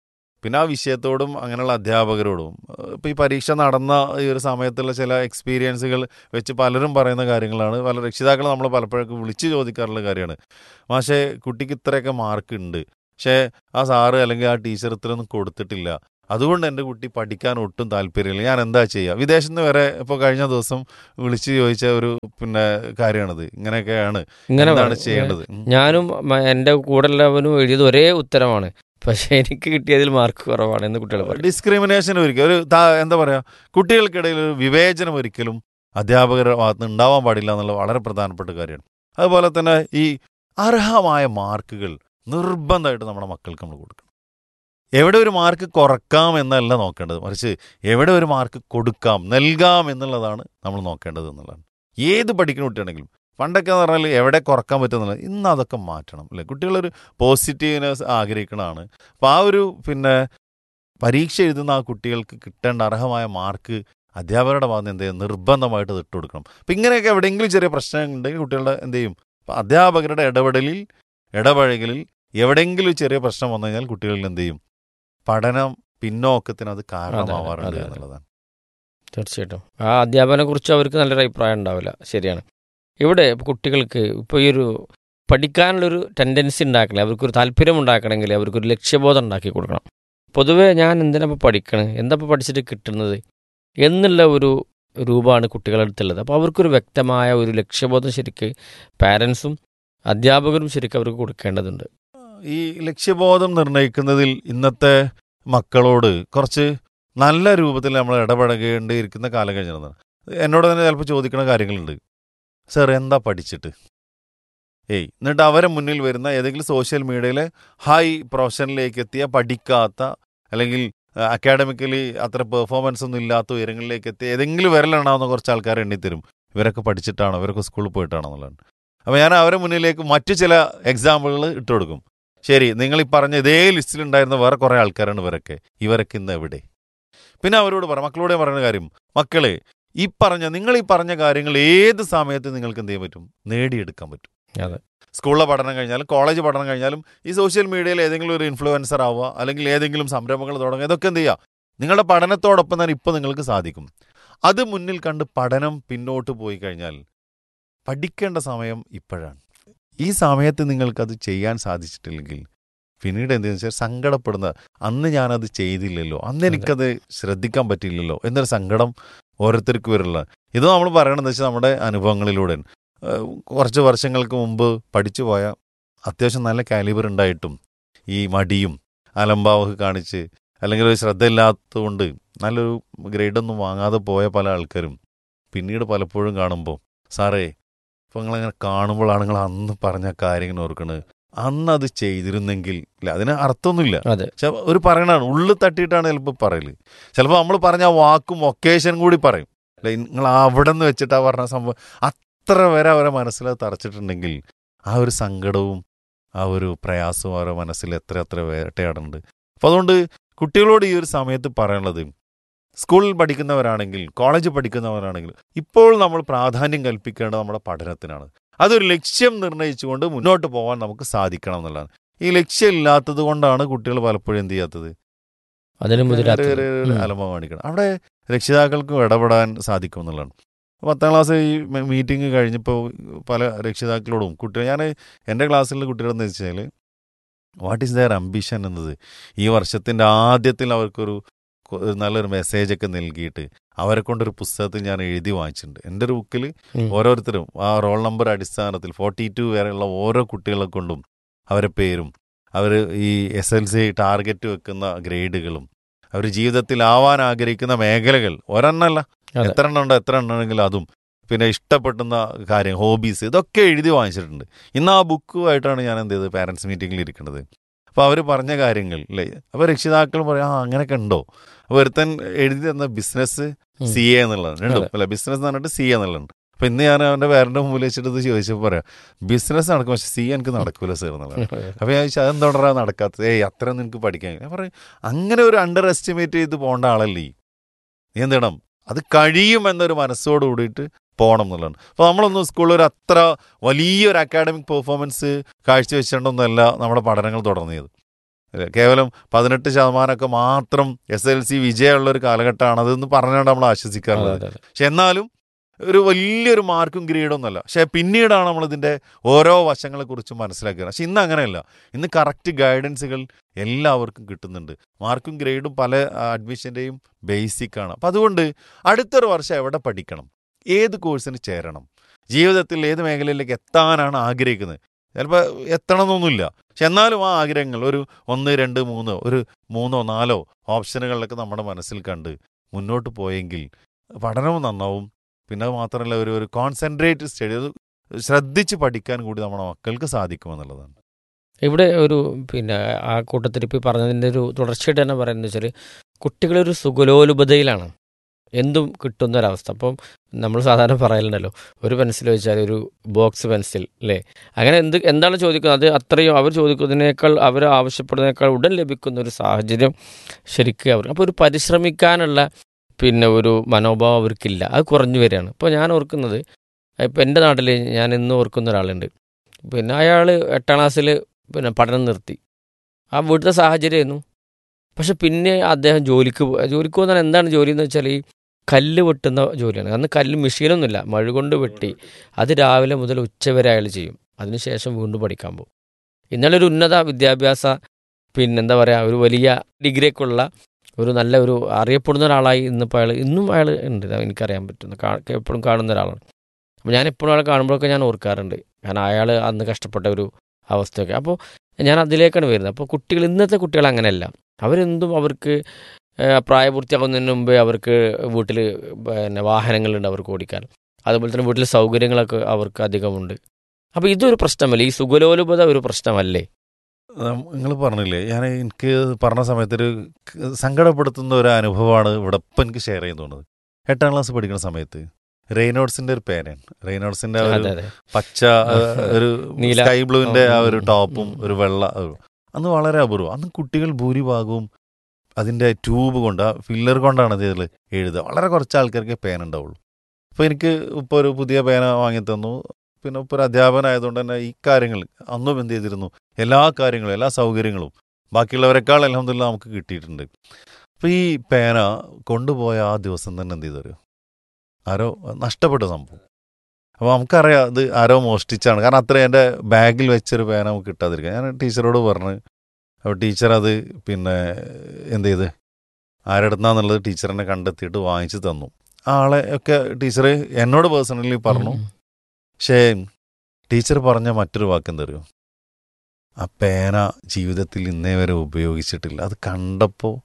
പിന്നെ ആ വിഷയത്തോടും അങ്ങനെയുള്ള അധ്യാപകരോടും ഇപ്പോൾ ഈ പരീക്ഷ നടന്ന ഈ ഒരു സമയത്തുള്ള ചില എക്സ്പീരിയൻസുകൾ വെച്ച് പലരും പറയുന്ന കാര്യങ്ങളാണ് പല രക്ഷിതാക്കൾ നമ്മൾ പലപ്പോഴൊക്കെ വിളിച്ച് ചോദിക്കാറുള്ള കാര്യമാണ് മാഷേ കുട്ടിക്ക് ഇത്രയൊക്കെ മാർക്ക് ഉണ്ട് പക്ഷേ ആ സാറ് അല്ലെങ്കിൽ ആ ടീച്ചർ ഇത്രയൊന്നും കൊടുത്തിട്ടില്ല അതുകൊണ്ട് എൻ്റെ കുട്ടി പഠിക്കാൻ ഒട്ടും താല്പര്യമില്ല ഞാൻ എന്താ ചെയ്യുക വിദേശത്ത് നിന്ന് വരെ ഇപ്പോൾ കഴിഞ്ഞ ദിവസം വിളിച്ച് ചോദിച്ച ഒരു പിന്നെ കാര്യമാണിത് ഇങ്ങനെയൊക്കെയാണ് ഇങ്ങനെ എന്താണ് പറ- ചെയ്യേണ്ടത് ഉം. ഞാനും മ- എൻ്റെ കൂടെ ഉള്ളവനും എഴുതിയത് ഒരേ ഉത്തരമാണ് പക്ഷെ എനിക്ക് കിട്ടിയതിൽ മാർക്ക് കുറവാണ് എന്ന് കുട്ടികൾ പറയും ഡിസ്ക്രിമിനേഷൻ ഒരിക്കലും ഒരു താ- എന്താ പറയാ കുട്ടികൾക്കിടയിൽ ഒരു വിവേചനം ഒരിക്കലും അധ്യാപകരുടെ ഭാഗത്ത് നിന്ന് ഉണ്ടാവാൻ പാടില്ല എന്നുള്ള വളരെ പ്രധാനപ്പെട്ട കാര്യമാണ് അതുപോലെ തന്നെ ഈ അർഹമായ മാർക്കുകൾ നിർബന്ധമായിട്ട് നമ്മുടെ മക്കൾക്ക് നമ്മൾ കൊടുക്കണം എവിടെ ഒരു മാർക്ക് കുറക്കാം എന്നല്ല നോക്കേണ്ടത് മറിച്ച് എവിടെ ഒരു മാർക്ക് കൊടുക്കാം നൽകാം എന്നുള്ളതാണ് നമ്മൾ നോക്കേണ്ടത് എന്നുള്ളതാണ് ഏത് പഠിക്കുന്ന കുട്ടിയാണെങ്കിലും പണ്ടൊക്കെ എന്ന് പറഞ്ഞാൽ എവിടെ കുറക്കാൻ പറ്റുന്നില്ല ഇന്ന് അതൊക്കെ മാറ്റണം അല്ലേ കുട്ടികളൊരു പോസിറ്റീവ്നെസ് ആഗ്രഹിക്കണതാണ് അപ്പോൾ ആ ഒരു പിന്നെ പരീക്ഷ എഴുതുന്ന ആ കുട്ടികൾക്ക് കിട്ടേണ്ട അർഹമായ മാർക്ക് അധ്യാപകരുടെ ഭാഗത്ത് എന്ത് ചെയ്യും നിർബന്ധമായിട്ട് ഇത് ഇട്ട് കൊടുക്കണം അപ്പം ഇങ്ങനെയൊക്കെ എവിടെയെങ്കിലും ചെറിയ പ്രശ്നം ഉണ്ടെങ്കിൽ കുട്ടികളുടെ എന്ത് ചെയ്യും അപ്പം അധ്യാപകരുടെ ഇടപെടലിൽ ഇടപഴകലിൽ എവിടെയെങ്കിലും ഒരു ചെറിയ പ്രശ്നം വന്നു കഴിഞ്ഞാൽ കുട്ടികളിൽ എന്ത് ചെയ്യും പഠനം പിന്നോക്കത്തിന് അത് കാരണമാവാറുണ്ട് അതെ, അതെ. എന്നുള്ളതാണ് തീർച്ചയായിട്ടും ആ അധ്യാപനെ കുറിച്ച് അവർക്ക് നല്ലൊരു അഭിപ്രായം ഉണ്ടാവില്ല ശരിയാണ് ഇവിടെ ഇപ്പൊ കുട്ടികൾക്ക് ഇപ്പോൾ ഈ ഒരു പഠിക്കാനുള്ളൊരു ടെൻഡൻസി ഉണ്ടാക്കണേ അവർക്കൊരു താല്പര്യം ഉണ്ടാക്കണമെങ്കിൽ അവർക്കൊരു ലക്ഷ്യബോധം ഉണ്ടാക്കി കൊടുക്കണം പൊതുവേ ഞാൻ എന്തിനാ ഇപ്പോൾ പഠിക്കണത് എന്താ ഇപ്പോൾ പഠിച്ചിട്ട് കിട്ടുന്നത് എന്നുള്ള ഒരു രൂപമാണ് കുട്ടികളുടെ അടുത്തുള്ളത് അപ്പോൾ അവർക്കൊരു വ്യക്തമായ ഒരു ലക്ഷ്യബോധം ശരിക്ക് പാരൻസും അധ്യാപകരും ശരിക്കും അവർക്ക് കൊടുക്കേണ്ടതുണ്ട് ഈ ലക്ഷ്യബോധം നിർണ്ണയിക്കുന്നതിൽ ഇന്നത്തെ മക്കളോട് കുറച്ച് നല്ല രൂപത്തിൽ നമ്മൾ ഇടപഴകേണ്ടിയിരിക്കുന്ന കാലം കഴിഞ്ഞതാണ് എന്നോട് തന്നെ ചിലപ്പോൾ ചോദിക്കുന്ന കാര്യങ്ങളുണ്ട് സാർ എന്താ പഠിച്ചിട്ട് ഏയ് എന്നിട്ട് അവരെ മുന്നിൽ വരുന്ന ഏതെങ്കിലും സോഷ്യൽ മീഡിയയിലെ ഹൈ പ്രൊഫഷനിലേക്ക് എത്തിയ പഠിക്കാത്ത അല്ലെങ്കിൽ അക്കാഡമിക്കലി അത്ര പെർഫോമൻസ് ഒന്നും ഇല്ലാത്ത ഉയരങ്ങളിലേക്ക് എത്തിയ ഏതെങ്കിലും വിരലുണ്ടാവുന്ന കുറച്ച് ആൾക്കാർ എണ്ണിത്തരും ഇവരൊക്കെ പഠിച്ചിട്ടാണോ ഇവരൊക്കെ സ്കൂളിൽ പോയിട്ടാണോ എന്നുള്ളതാണ് അപ്പോൾ ഞാൻ അവരെ മുന്നിലേക്ക് മറ്റു ചില എക്സാമ്പിളുകൾ ഇട്ട് കൊടുക്കും ശരി നിങ്ങൾ ഈ പറഞ്ഞ ഇതേ ലിസ്റ്റിൽ ഉണ്ടായിരുന്ന വേറെ കുറേ ആൾക്കാരാണ് ഇവരൊക്കെ ഇവരൊക്കെ ഇന്ന് എവിടെ പിന്നെ അവരോട് പറ മക്കളോട് ഞാൻ പറയുന്ന കാര്യം മക്കളെ ഈ പറഞ്ഞ നിങ്ങൾ ഈ പറഞ്ഞ കാര്യങ്ങൾ ഏത് സമയത്ത് നിങ്ങൾക്ക് എന്ത് ചെയ്യാൻ പറ്റും നേടിയെടുക്കാൻ പറ്റും അതെ. സ്കൂളിലെ പഠനം കഴിഞ്ഞാലും കോളേജ് പഠനം കഴിഞ്ഞാലും ഈ സോഷ്യൽ മീഡിയയിൽ ഏതെങ്കിലും ഒരു ഇൻഫ്ലുവൻസർ ആവുക അല്ലെങ്കിൽ ഏതെങ്കിലും സംരംഭങ്ങൾ തുടങ്ങുക ഇതൊക്കെ എന്ത് ചെയ്യുക നിങ്ങളുടെ പഠനത്തോടൊപ്പം തന്നെ ഇപ്പോൾ നിങ്ങൾക്ക് സാധിക്കും അത് മുന്നിൽ കണ്ട് പഠനം പിന്നോട്ട് പോയി കഴിഞ്ഞാൽ പഠിക്കേണ്ട സമയം ഇപ്പോഴാണ് ഈ സമയത്ത് നിങ്ങൾക്കത് ചെയ്യാൻ സാധിച്ചിട്ടില്ലെങ്കിൽ പിന്നീട് എന്തെന്ന് വെച്ചാൽ സങ്കടപ്പെടുന്ന അന്ന് ഞാനത് ചെയ്തില്ലല്ലോ അന്ന് എനിക്കത് ശ്രദ്ധിക്കാൻ പറ്റില്ലല്ലോ എന്നൊരു സങ്കടം ഓരോരുത്തർക്ക് വരില്ല ഇത് നമ്മൾ പറയണമെന്ന് വെച്ചാൽ നമ്മുടെ അനുഭവങ്ങളിലൂടെ കുറച്ച് വർഷങ്ങൾക്ക് മുമ്പ് പഠിച്ചു പോയ അത്യാവശ്യം നല്ല കാലിബർ ഉണ്ടായിട്ടും ഈ മടിയും അലംഭാവൊക്കെ കാണിച്ച് അല്ലെങ്കിൽ ഒരു ശ്രദ്ധയില്ലാത്തതുകൊണ്ട് നല്ലൊരു ഗ്രേഡൊന്നും വാങ്ങാതെ പോയ പല ആൾക്കാരും പിന്നീട് പലപ്പോഴും കാണുമ്പോൾ സാറേ ഇപ്പം നിങ്ങളങ്ങനെ കാണുമ്പോഴാണ് നിങ്ങൾ അന്ന് പറഞ്ഞ കാര്യങ്ങൾ ഓർക്കണത് അന്ന് അത് ചെയ്തിരുന്നെങ്കിൽ ഇല്ല അതിന് അർത്ഥമൊന്നുമില്ല അതെ പക്ഷെ ഒരു പറയണതാണ് ഉള്ളിൽ തട്ടിയിട്ടാണ് ചിലപ്പോൾ പറയല് ചിലപ്പോൾ നമ്മൾ പറഞ്ഞ ആ വാക്കും ഒക്കേഷൻ കൂടി പറയും അല്ലെ നിങ്ങൾ അവിടെ നിന്ന് വെച്ചിട്ടാ പറഞ്ഞ സംഭവം അത്ര വരെ അവരെ മനസ്സിൽ അത് തറച്ചിട്ടുണ്ടെങ്കിൽ ആ ഒരു സങ്കടവും ആ ഒരു പ്രയാസവും അവരുടെ മനസ്സിൽ എത്ര എത്ര വേട്ടയാടുന്നുണ്ട് അപ്പോൾ അതുകൊണ്ട് കുട്ടികളോട് ഈ ഒരു സമയത്ത് പറയാനുള്ളത് സ്കൂളിൽ പഠിക്കുന്നവരാണെങ്കിൽ കോളേജ് പഠിക്കുന്നവരാണെങ്കിൽ ഇപ്പോൾ നമ്മൾ പ്രാധാന്യം കൽപ്പിക്കേണ്ടത് നമ്മുടെ പഠനത്തിനാണ് അതൊരു ലക്ഷ്യം നിർണ്ണയിച്ചുകൊണ്ട് മുന്നോട്ട് പോകാൻ നമുക്ക് സാധിക്കണം എന്നുള്ളതാണ് ഈ ലക്ഷ്യം ഇല്ലാത്തത് കൊണ്ടാണ് കുട്ടികൾ പലപ്പോഴും എന്ത് ചെയ്യാത്തത് അതിന് മുതിരാത്ത ഒരു- ഒരു- ഒരു അലമ്പ കാണിക്കണം അവിടെ രക്ഷിതാക്കൾക്കും ഇടപെടാൻ സാധിക്കും എന്നുള്ളതാണ് പത്താം ക്ലാസ് ഈ മീറ്റിംഗ് കഴിഞ്ഞപ്പോൾ പല രക്ഷിതാക്കളോടും കുട്ടികൾ ഞാൻ എൻ്റെ ക്ലാസ്സിലെ കുട്ടികളെന്ന് വെച്ചാൽ വാട്ട് ഈസ് ദയർ അംബിഷൻ എന്നത് ഈ വർഷത്തിൻ്റെ ആദ്യത്തിൽ അവർക്കൊരു കൊ- ഒരു നല്ലൊരു മെസ്സേജൊക്കെ നൽകിയിട്ട് അവരെ കൊണ്ടൊരു പുസ്തകത്തിൽ ഞാൻ എഴുതി വാങ്ങിച്ചിട്ടുണ്ട് എൻ്റെ ഒരു ബുക്കിൽ ഉം. ഓരോരുത്തരും ആ റോൾ നമ്പർ അടിസ്ഥാനത്തിൽ ഫോർട്ടി ടു വരെയുള്ള ഓരോ കുട്ടികളെ കൊണ്ടും അവരെ പേരും അവർ ഈ എസ് എൽ സി ടാർഗറ്റ് വെക്കുന്ന ഗ്രേഡുകളും അവർ ജീവിതത്തിൽ ആവാൻ ആഗ്രഹിക്കുന്ന മേഖലകൾ ഒരെണ്ണമല്ല അതെ. എത്ര എണ്ണം ഉണ്ടോ എത്ര എണ്ണമെങ്കിലും അതും പിന്നെ ഇഷ്ടപ്പെടുന്ന കാര്യം ഹോബീസ് ഇതൊക്കെ എഴുതി വാങ്ങിച്ചിട്ടുണ്ട് ഇന്ന് ആ ബുക്കുമായിട്ടാണ് ഞാൻ എന്ത് ചെയ്തത് പാരൻസ് മീറ്റിങ്ങിൽ ഇരിക്കുന്നത് അപ്പോൾ അവർ പറഞ്ഞ കാര്യങ്ങൾ അല്ലേ അപ്പോൾ രക്ഷിതാക്കൾ പറയാം ആ അങ്ങനെയൊക്കെ ഉണ്ടോ അപ്പോൾ ഒരുത്തൻ എഴുതി തന്ന ബിസിനസ് ഉം. സി എ എന്നുള്ളതാണ് രണ്ടും അതെ. അല്ല ബിസിനസ് എന്ന് പറഞ്ഞിട്ട് സി എ എന്നുള്ളതാണ് അപ്പോൾ ഇന്ന് ഞാൻ അവൻ്റെ പേരൻ്റെ മുമ്പിൽ വെച്ചിട്ട് ഇത് ചോദിച്ചപ്പോൾ പറയാം ബിസിനസ് നടക്കും പക്ഷെ സി എനിക്ക് നടക്കൂല സർ എന്നുള്ളതാണ് അപ്പോൾ ഞാൻ ചോദിച്ചാൽ അതെന്തോടാ നടക്കാത്തത് ഏയ് അത്ര നിനക്ക് പഠിക്കാൻ കഴിയും. ഞാൻ പറയും അങ്ങനെ ഒരു അണ്ടർ എസ്റ്റിമേറ്റ് ചെയ്ത് പോകേണ്ട ആളല്ലേ നീ എന്ത് ചെയ്യണം അത് കഴിയുമെന്നൊരു മനസ്സോട് കൂടിയിട്ട് പോകണം എന്നുള്ളതാണ് അപ്പോൾ നമ്മളൊന്നും സ്കൂളിൽ ഒരു അത്ര വലിയൊരു അക്കാഡമിക് പെർഫോമൻസ് കാഴ്ചവെച്ചുകൊണ്ടൊന്നുമല്ല നമ്മുടെ പഠനങ്ങൾ തുടർന്നത് അല്ലേ? കേവലം പതിനെട്ട് ശതമാനമൊക്കെ മാത്രം എസ് എൽ സി വിജയമുള്ള ഒരു കാലഘട്ടമാണ് അതെന്ന് പറഞ്ഞുകൊണ്ട് നമ്മൾ ആശ്വസിക്കാറുള്ളത് അതെ, അതെ. പക്ഷെ എന്നാലും ഒരു വലിയൊരു മാർക്കും ഗ്രേഡൊന്നുമല്ല പക്ഷെ പിന്നീടാണ് നമ്മൾ ഇതിൻ്റെ ഓരോ വശങ്ങളെക്കുറിച്ചും മനസ്സിലാക്കുക പക്ഷെ ഇന്ന് അങ്ങനെയല്ല ഇന്ന് കറക്റ്റ് ഗൈഡൻസുകൾ എല്ലാവർക്കും കിട്ടുന്നുണ്ട് മാർക്കും ഗ്രേഡും പല അഡ്മിഷൻ്റെയും ബേസിക് ആണ് അപ്പം അതുകൊണ്ട് അടുത്തൊരു വർഷം എവിടെ പഠിക്കണം ഏത് കോഴ്സിന് ചേരണം ജീവിതത്തിൽ ഏത് മേഖലയിലേക്ക് എത്താനാണ് ആഗ്രഹിക്കുന്നത് ചിലപ്പോൾ എത്തണമെന്നൊന്നുമില്ല പക്ഷെ എന്നാലും ആ ആഗ്രഹങ്ങൾ ഒരു ഒന്ന് രണ്ട് മൂന്ന് ഒരു മൂന്നോ നാലോ ഓപ്ഷനുകളിലൊക്കെ നമ്മുടെ മനസ്സിൽ കണ്ട് മുന്നോട്ട് പോയെങ്കിൽ പഠനവും നന്നാവും പിന്നെ അത് മാത്രമല്ല ഒരു ഒരു കോൺസെൻട്രേറ്റ് സ്റ്റഡി അത് ശ്രദ്ധിച്ച് പഠിക്കാൻ കൂടി നമ്മുടെ മക്കൾക്ക് സാധിക്കുമെന്നുള്ളതാണ് ഇവിടെ ഒരു പിന്നെ ആ കൂട്ടത്തിൽ ഇപ്പോൾ പറഞ്ഞതിൻ്റെ ഒരു തുടർച്ചയായിട്ട് തന്നെ പറയുന്നത് വെച്ചാൽ കുട്ടികളൊരു സുഗലോലുപതയിലാണ് എന്തും കിട്ടുന്ന ഒരവസ്ഥ അപ്പം നമ്മൾ സാധാരണ പറയലുണ്ടല്ലോ ഒരു പെൻസിൽ വെച്ചാൽ ഒരു ബോക്സ് പെൻസിൽ അല്ലേ അങ്ങനെ എന്ത് എന്താണ് ചോദിക്കുന്നത് അത് അത്രയും അവർ ചോദിക്കുന്നതിനേക്കാൾ അവർ ആവശ്യപ്പെടുന്നതിനേക്കാൾ ഉടൻ ലഭിക്കുന്ന ഒരു സാഹചര്യം ശരിക്കും അവർ അപ്പോൾ ഒരു പരിശ്രമിക്കാനുള്ള പിന്നെ ഒരു മനോഭാവം അവർക്കില്ല അത് കുറഞ്ഞു വരികയാണ് ഇപ്പോൾ ഞാൻ ഓർക്കുന്നത് ഇപ്പം എൻ്റെ നാട്ടിൽ ഞാൻ ഇന്ന് ഓർക്കുന്ന ഒരാളുണ്ട് പിന്നെ അയാൾ എട്ടാം ക്ലാസ്സിൽ പിന്നെ പഠനം നിർത്തി ആ വീട്ടിലെ സാഹചര്യമായിരുന്നു പക്ഷെ പിന്നെ അദ്ദേഹം ജോലിക്ക് പോ- ജോലിക്ക് പോകുന്ന എന്താണ് ജോലി എന്ന് വെച്ചാൽ ഈ കല്ല് വെട്ടുന്ന ജോലിയാണ് അന്ന് കല്ല് മെഷീനൊന്നുമില്ല മഴ കൊണ്ട് വെട്ടി അത് രാവിലെ മുതൽ ഉച്ചവരെ അയാൾ ചെയ്യും അതിനുശേഷം വീണ്ടും പഠിക്കാൻ പോകും ഇന്നലെ ഒരു ഉന്നത വിദ്യാഭ്യാസ പിന്നെന്താ പറയുക ഒരു വലിയ ഡിഗ്രിയൊക്കെ ഉള്ള ഒരു നല്ല ഒരു അറിയപ്പെടുന്ന ഒരാളായി ഇന്നിപ്പോൾ അയാൾ ഇന്നും അയാൾ ഉണ്ട് ഇത് എനിക്കറിയാൻ പറ്റുന്ന കാ- എപ്പോഴും കാണുന്ന ഒരാളാണ് അപ്പോൾ ഞാൻ എപ്പോഴും അയാളെ കാണുമ്പോഴൊക്കെ ഞാൻ ഓർക്കാറുണ്ട് കാരണം അയാൾ അന്ന് കഷ്ടപ്പെട്ട ഒരു അവസ്ഥയൊക്കെ അപ്പോൾ ഞാൻ അതിലേക്കാണ് വരുന്നത് അപ്പോൾ കുട്ടികൾ ഇന്നത്തെ കുട്ടികൾ അങ്ങനെയല്ല അവരെന്തും അവർക്ക് ഏഹ്, പ്രായപൂർത്തിയാകുന്നതിന് മുമ്പേ അവർക്ക് വീട്ടിൽ പിന്നെ വാഹനങ്ങളുണ്ട് അവർക്ക് ഓടിക്കാൻ അതുപോലെ തന്നെ വീട്ടിൽ സൗകര്യങ്ങളൊക്കെ അവർക്ക് അധികമുണ്ട് അപ്പോൾ ഇതൊരു പ്രശ്നമല്ലേ ഈ സുഗലോലുപത ഒരു പ്രശ്നമല്ലേ നിങ്ങൾ പറഞ്ഞില്ലേ ഞാൻ എനിക്ക് പറഞ്ഞ സമയത്തൊരു ക- സങ്കടപ്പെടുത്തുന്ന ഒരു അനുഭവമാണ് ഇവിടെ ഇപ്പം എനിക്ക് ഷെയർ ചെയ്യാൻ തോന്നുന്നത് എട്ടാം ക്ലാസ് പഠിക്കുന്ന സമയത്ത് റെയ്നോട്സിന്റെ ഒരു പേനാണ് റെയ്നോട്സിന്റെ ആ ഒരു അതെ അതെ പച്ച ആ, ഒരു നീല. സ്കൈ ബ്ലൂവിന്റെ ആ ഒരു ഉം, ടോപ്പും ഉം. ഒരു വെള്ള ഒരു- അന്ന് വളരെ അപൂർവം അന്ന് കുട്ടികൾ ഭൂരിഭാഗവും അതിന്റെ ട്യൂബ് കൊണ്ട് ആ ഫില്ലർ കൊണ്ടാണ് ഇതിൽ എഴുതുക വളരെ കുറച്ച് ആൾക്കാർക്ക് പേന ഉണ്ടാവുള്ളൂ അപ്പോൾ എനിക്ക് ഇപ്പോൾ ഒരു പുതിയ പേന വാങ്ങി തന്നു പിന്നെ ഇപ്പോൾ ഒരു അധ്യാപകനായതുകൊണ്ട് തന്നെ ഈ കാര്യങ്ങൾ അന്നും എന്ത് ചെയ്തിരുന്നു എല്ലാ കാര്യങ്ങളും എല്ലാ സൗകര്യങ്ങളും ബാക്കിയുള്ളവരെക്കാൾ അലഹമില്ല നമുക്ക് കിട്ടിയിട്ടുണ്ട് അപ്പോൾ ഈ പേന കൊണ്ടുപോയ ആ ദിവസം തന്നെ എന്ത് ചെയ്തു ആരോ നഷ്ടപ്പെട്ട സംഭവം അപ്പോൾ നമുക്കറിയാം ഇത് ആരോ മോഷ്ടിച്ചാണ് കാരണം അത്ര എൻ്റെ ബാഗിൽ വെച്ചൊരു പേന നമുക്ക് കിട്ടാതിരിക്കുക ഞാൻ ടീച്ചറോട് പറഞ്ഞ് അപ്പോൾ ടീച്ചർ അത് പിന്നെ എന്ത് ചെയ്ത് ആരെടുത്താന്നുള്ളത് ടീച്ചറിനെ കണ്ടെത്തിയിട്ട് വാങ്ങിച്ചു തന്നു ആ ആളെ ഒക്കെ ടീച്ചർ എന്നോട് പേഴ്സണലി പറഞ്ഞു ഉം. പക്ഷേ ടീച്ചർ പറഞ്ഞ മറ്റൊരു വാക്ക് എന്താ അറിയോ ആ പേന ജീവിതത്തിൽ ഇന്നേ വരെ ഉപയോഗിച്ചിട്ടില്ല അത് കണ്ടപ്പോൾ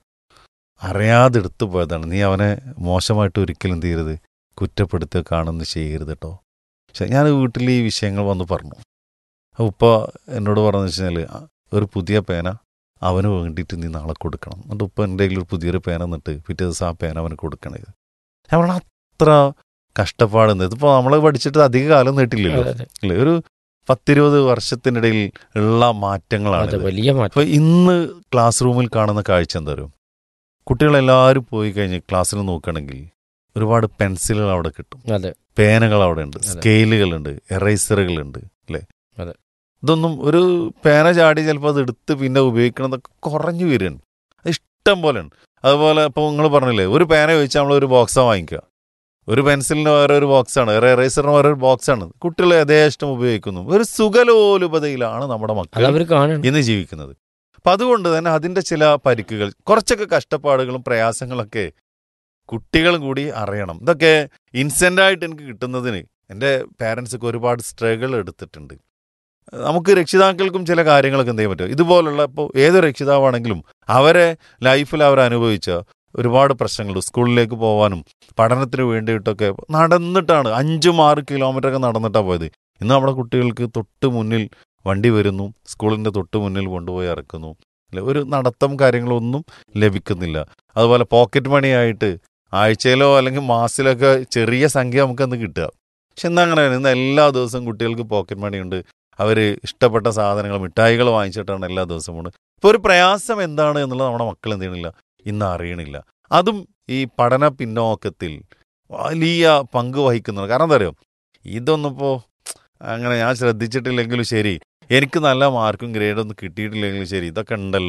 അറിയാതെ എടുത്തു പോയതാണ് നീ അവനെ മോശമായിട്ട് ഒരിക്കലും എന്ത് ചെയ്യരുത് കുറ്റപ്പെടുത്തുക കാണുന്നു ചെയ്യരുത് കേട്ടോ പക്ഷെ ഞാൻ വീട്ടിൽ ഈ വിഷയങ്ങൾ വന്ന് പറഞ്ഞു അപ്പോൾ ഉപ്പ എന്നോട് പറഞ്ഞു വെച്ചാൽ ഒരു പുതിയ പേന അവന് വേണ്ടിയിട്ട് നീ നാളെ കൊടുക്കണം എന്നിട്ട് ഉപ്പ എൻ്റെ കയ്യിൽ ഒരു പുതിയൊരു പേന എന്നിട്ട് പിറ്റേ ദിവസം ആ പേന അവന് കൊടുക്കണത് ഞാൻ പറഞ്ഞു അത്ര കഷ്ടപ്പാടുന്നത് ഇതിപ്പോൾ നമ്മൾ പഠിച്ചിട്ട് അധിക കാലം നീട്ടില്ലല്ലോ അതെ, അതെ. അല്ലേ ഒരു പത്തിരുപത് വർഷത്തിനിടയിൽ ഉള്ള മാറ്റങ്ങളാണ് അതെ ഇത്. വലിയ മാറ്റം അപ്പോൾ ഇന്ന് ക്ലാസ് റൂമിൽ കാണുന്ന കാഴ്ച എന്താ അറിയോ കുട്ടികളെല്ലാവരും പോയി കഴിഞ്ഞ് ക്ലാസ്സിൽ നോക്കുകയാണെങ്കിൽ ഒരുപാട് പെൻസിലുകൾ അവിടെ കിട്ടും അതെ പേനകൾ അവിടെ ഉണ്ട് അതെ. സ്കെയിലുകളുണ്ട് എറൈസറുകളുണ്ട് അല്ലേ അതെ. ഇതൊന്നും ഒരു പേന ചാടി ചിലപ്പോൾ അത് എടുത്ത് പിന്നെ ഉപയോഗിക്കണതൊക്കെ കുറഞ്ഞു വരികയാണ് അത് ഇഷ്ടം പോലെയാണ് അതുപോലെ ഇപ്പോൾ നിങ്ങൾ പറഞ്ഞില്ലേ ഒരു പേന ചോദിച്ചാൽ നമ്മൾ ഒരു ബോക്സാണ് വാങ്ങിക്കുക ഒരു പെൻസിലിന് വേറെ ഒരു ബോക്സാണ് ഒരു എറൈസറിന് വേറെ ഒരു ബോക്സാണ് കുട്ടികൾ യഥേഷ്ടം ഉപയോഗിക്കുന്നു ഒരു സുഖലോലുപതയിലാണ് നമ്മുടെ മക്കൾ അത് അവർ കാണണം ഇന്ന് ജീവിക്കുന്നത് അപ്പം അതുകൊണ്ട് തന്നെ അതിൻ്റെ ചില പരിക്കുകൾ കുറച്ചൊക്കെ കഷ്ടപ്പാടുകളും പ്രയാസങ്ങളൊക്കെ കുട്ടികളും കൂടി അറിയണം ഇതൊക്കെ ഇൻസ്റ്റൻ്റായിട്ട് എനിക്ക് കിട്ടുന്നതിന് എൻ്റെ പാരൻസൊക്കെ ഒരുപാട് സ്ട്രഗിൾ എടുത്തിട്ടുണ്ട് നമുക്ക് രക്ഷിതാക്കൾക്കും ചില കാര്യങ്ങളൊക്കെ എന്ത് ചെയ്യാൻ പറ്റും ഇതുപോലുള്ള ഇപ്പോൾ ഏത് രക്ഷിതാവാണെങ്കിലും അവരെ ലൈഫിൽ അവർ അനുഭവിച്ച ഒരുപാട് പ്രശ്നങ്ങൾ സ്കൂളിലേക്ക് പോകാനും പഠനത്തിന് വേണ്ടിയിട്ടൊക്കെ നടന്നിട്ടാണ് അഞ്ചും ആറ് കിലോമീറ്റർ ഒക്കെ നടന്നിട്ടാണ് പോയത് ഇന്ന് നമ്മുടെ കുട്ടികൾക്ക് തൊട്ട് മുന്നിൽ വണ്ടി വരുന്നു സ്കൂളിൻ്റെ തൊട്ട് മുന്നിൽ കൊണ്ടുപോയി ഇറക്കുന്നു അല്ലെ ഒരു നടത്തം കാര്യങ്ങളൊന്നും ലഭിക്കുന്നില്ല അതുപോലെ പോക്കറ്റ് മണി ആയിട്ട് ആഴ്ചയിലോ അല്ലെങ്കിൽ മാസത്തിലൊക്കെ ചെറിയ സംഖ്യ നമുക്കന്ന് കിട്ടുക പക്ഷെ ഇന്ന് അങ്ങനെയാണ് ഇന്ന് എല്ലാ ദിവസവും കുട്ടികൾക്ക് പോക്കറ്റ് മണി ഉണ്ട് അവർ ഇഷ്ടപ്പെട്ട സാധനങ്ങൾ മിഠായികൾ വാങ്ങിച്ചിട്ടാണ് എല്ലാ ദിവസവും പോകുന്നത് ഇപ്പോൾ ഒരു പ്രയാസം എന്താണ് എന്നുള്ളത് നമ്മുടെ മക്കൾ എന്ത് ചെയ്യണില്ല ഇന്ന് അറിയണില്ല അതും ഈ പഠന പിന്നോക്കത്തിൽ വലിയ പങ്ക് വഹിക്കുന്നുണ്ട് കാരണം എന്താ അറിയോ ഇതൊന്നും ഇപ്പോൾ അങ്ങനെ ഞാൻ ശ്രദ്ധിച്ചിട്ടില്ലെങ്കിലും ശരി എനിക്ക് നല്ല മാർക്കും ഗ്രേഡൊന്നും കിട്ടിയിട്ടില്ലെങ്കിലും ശരി ഇതൊക്കെ ഉണ്ടല്ലോ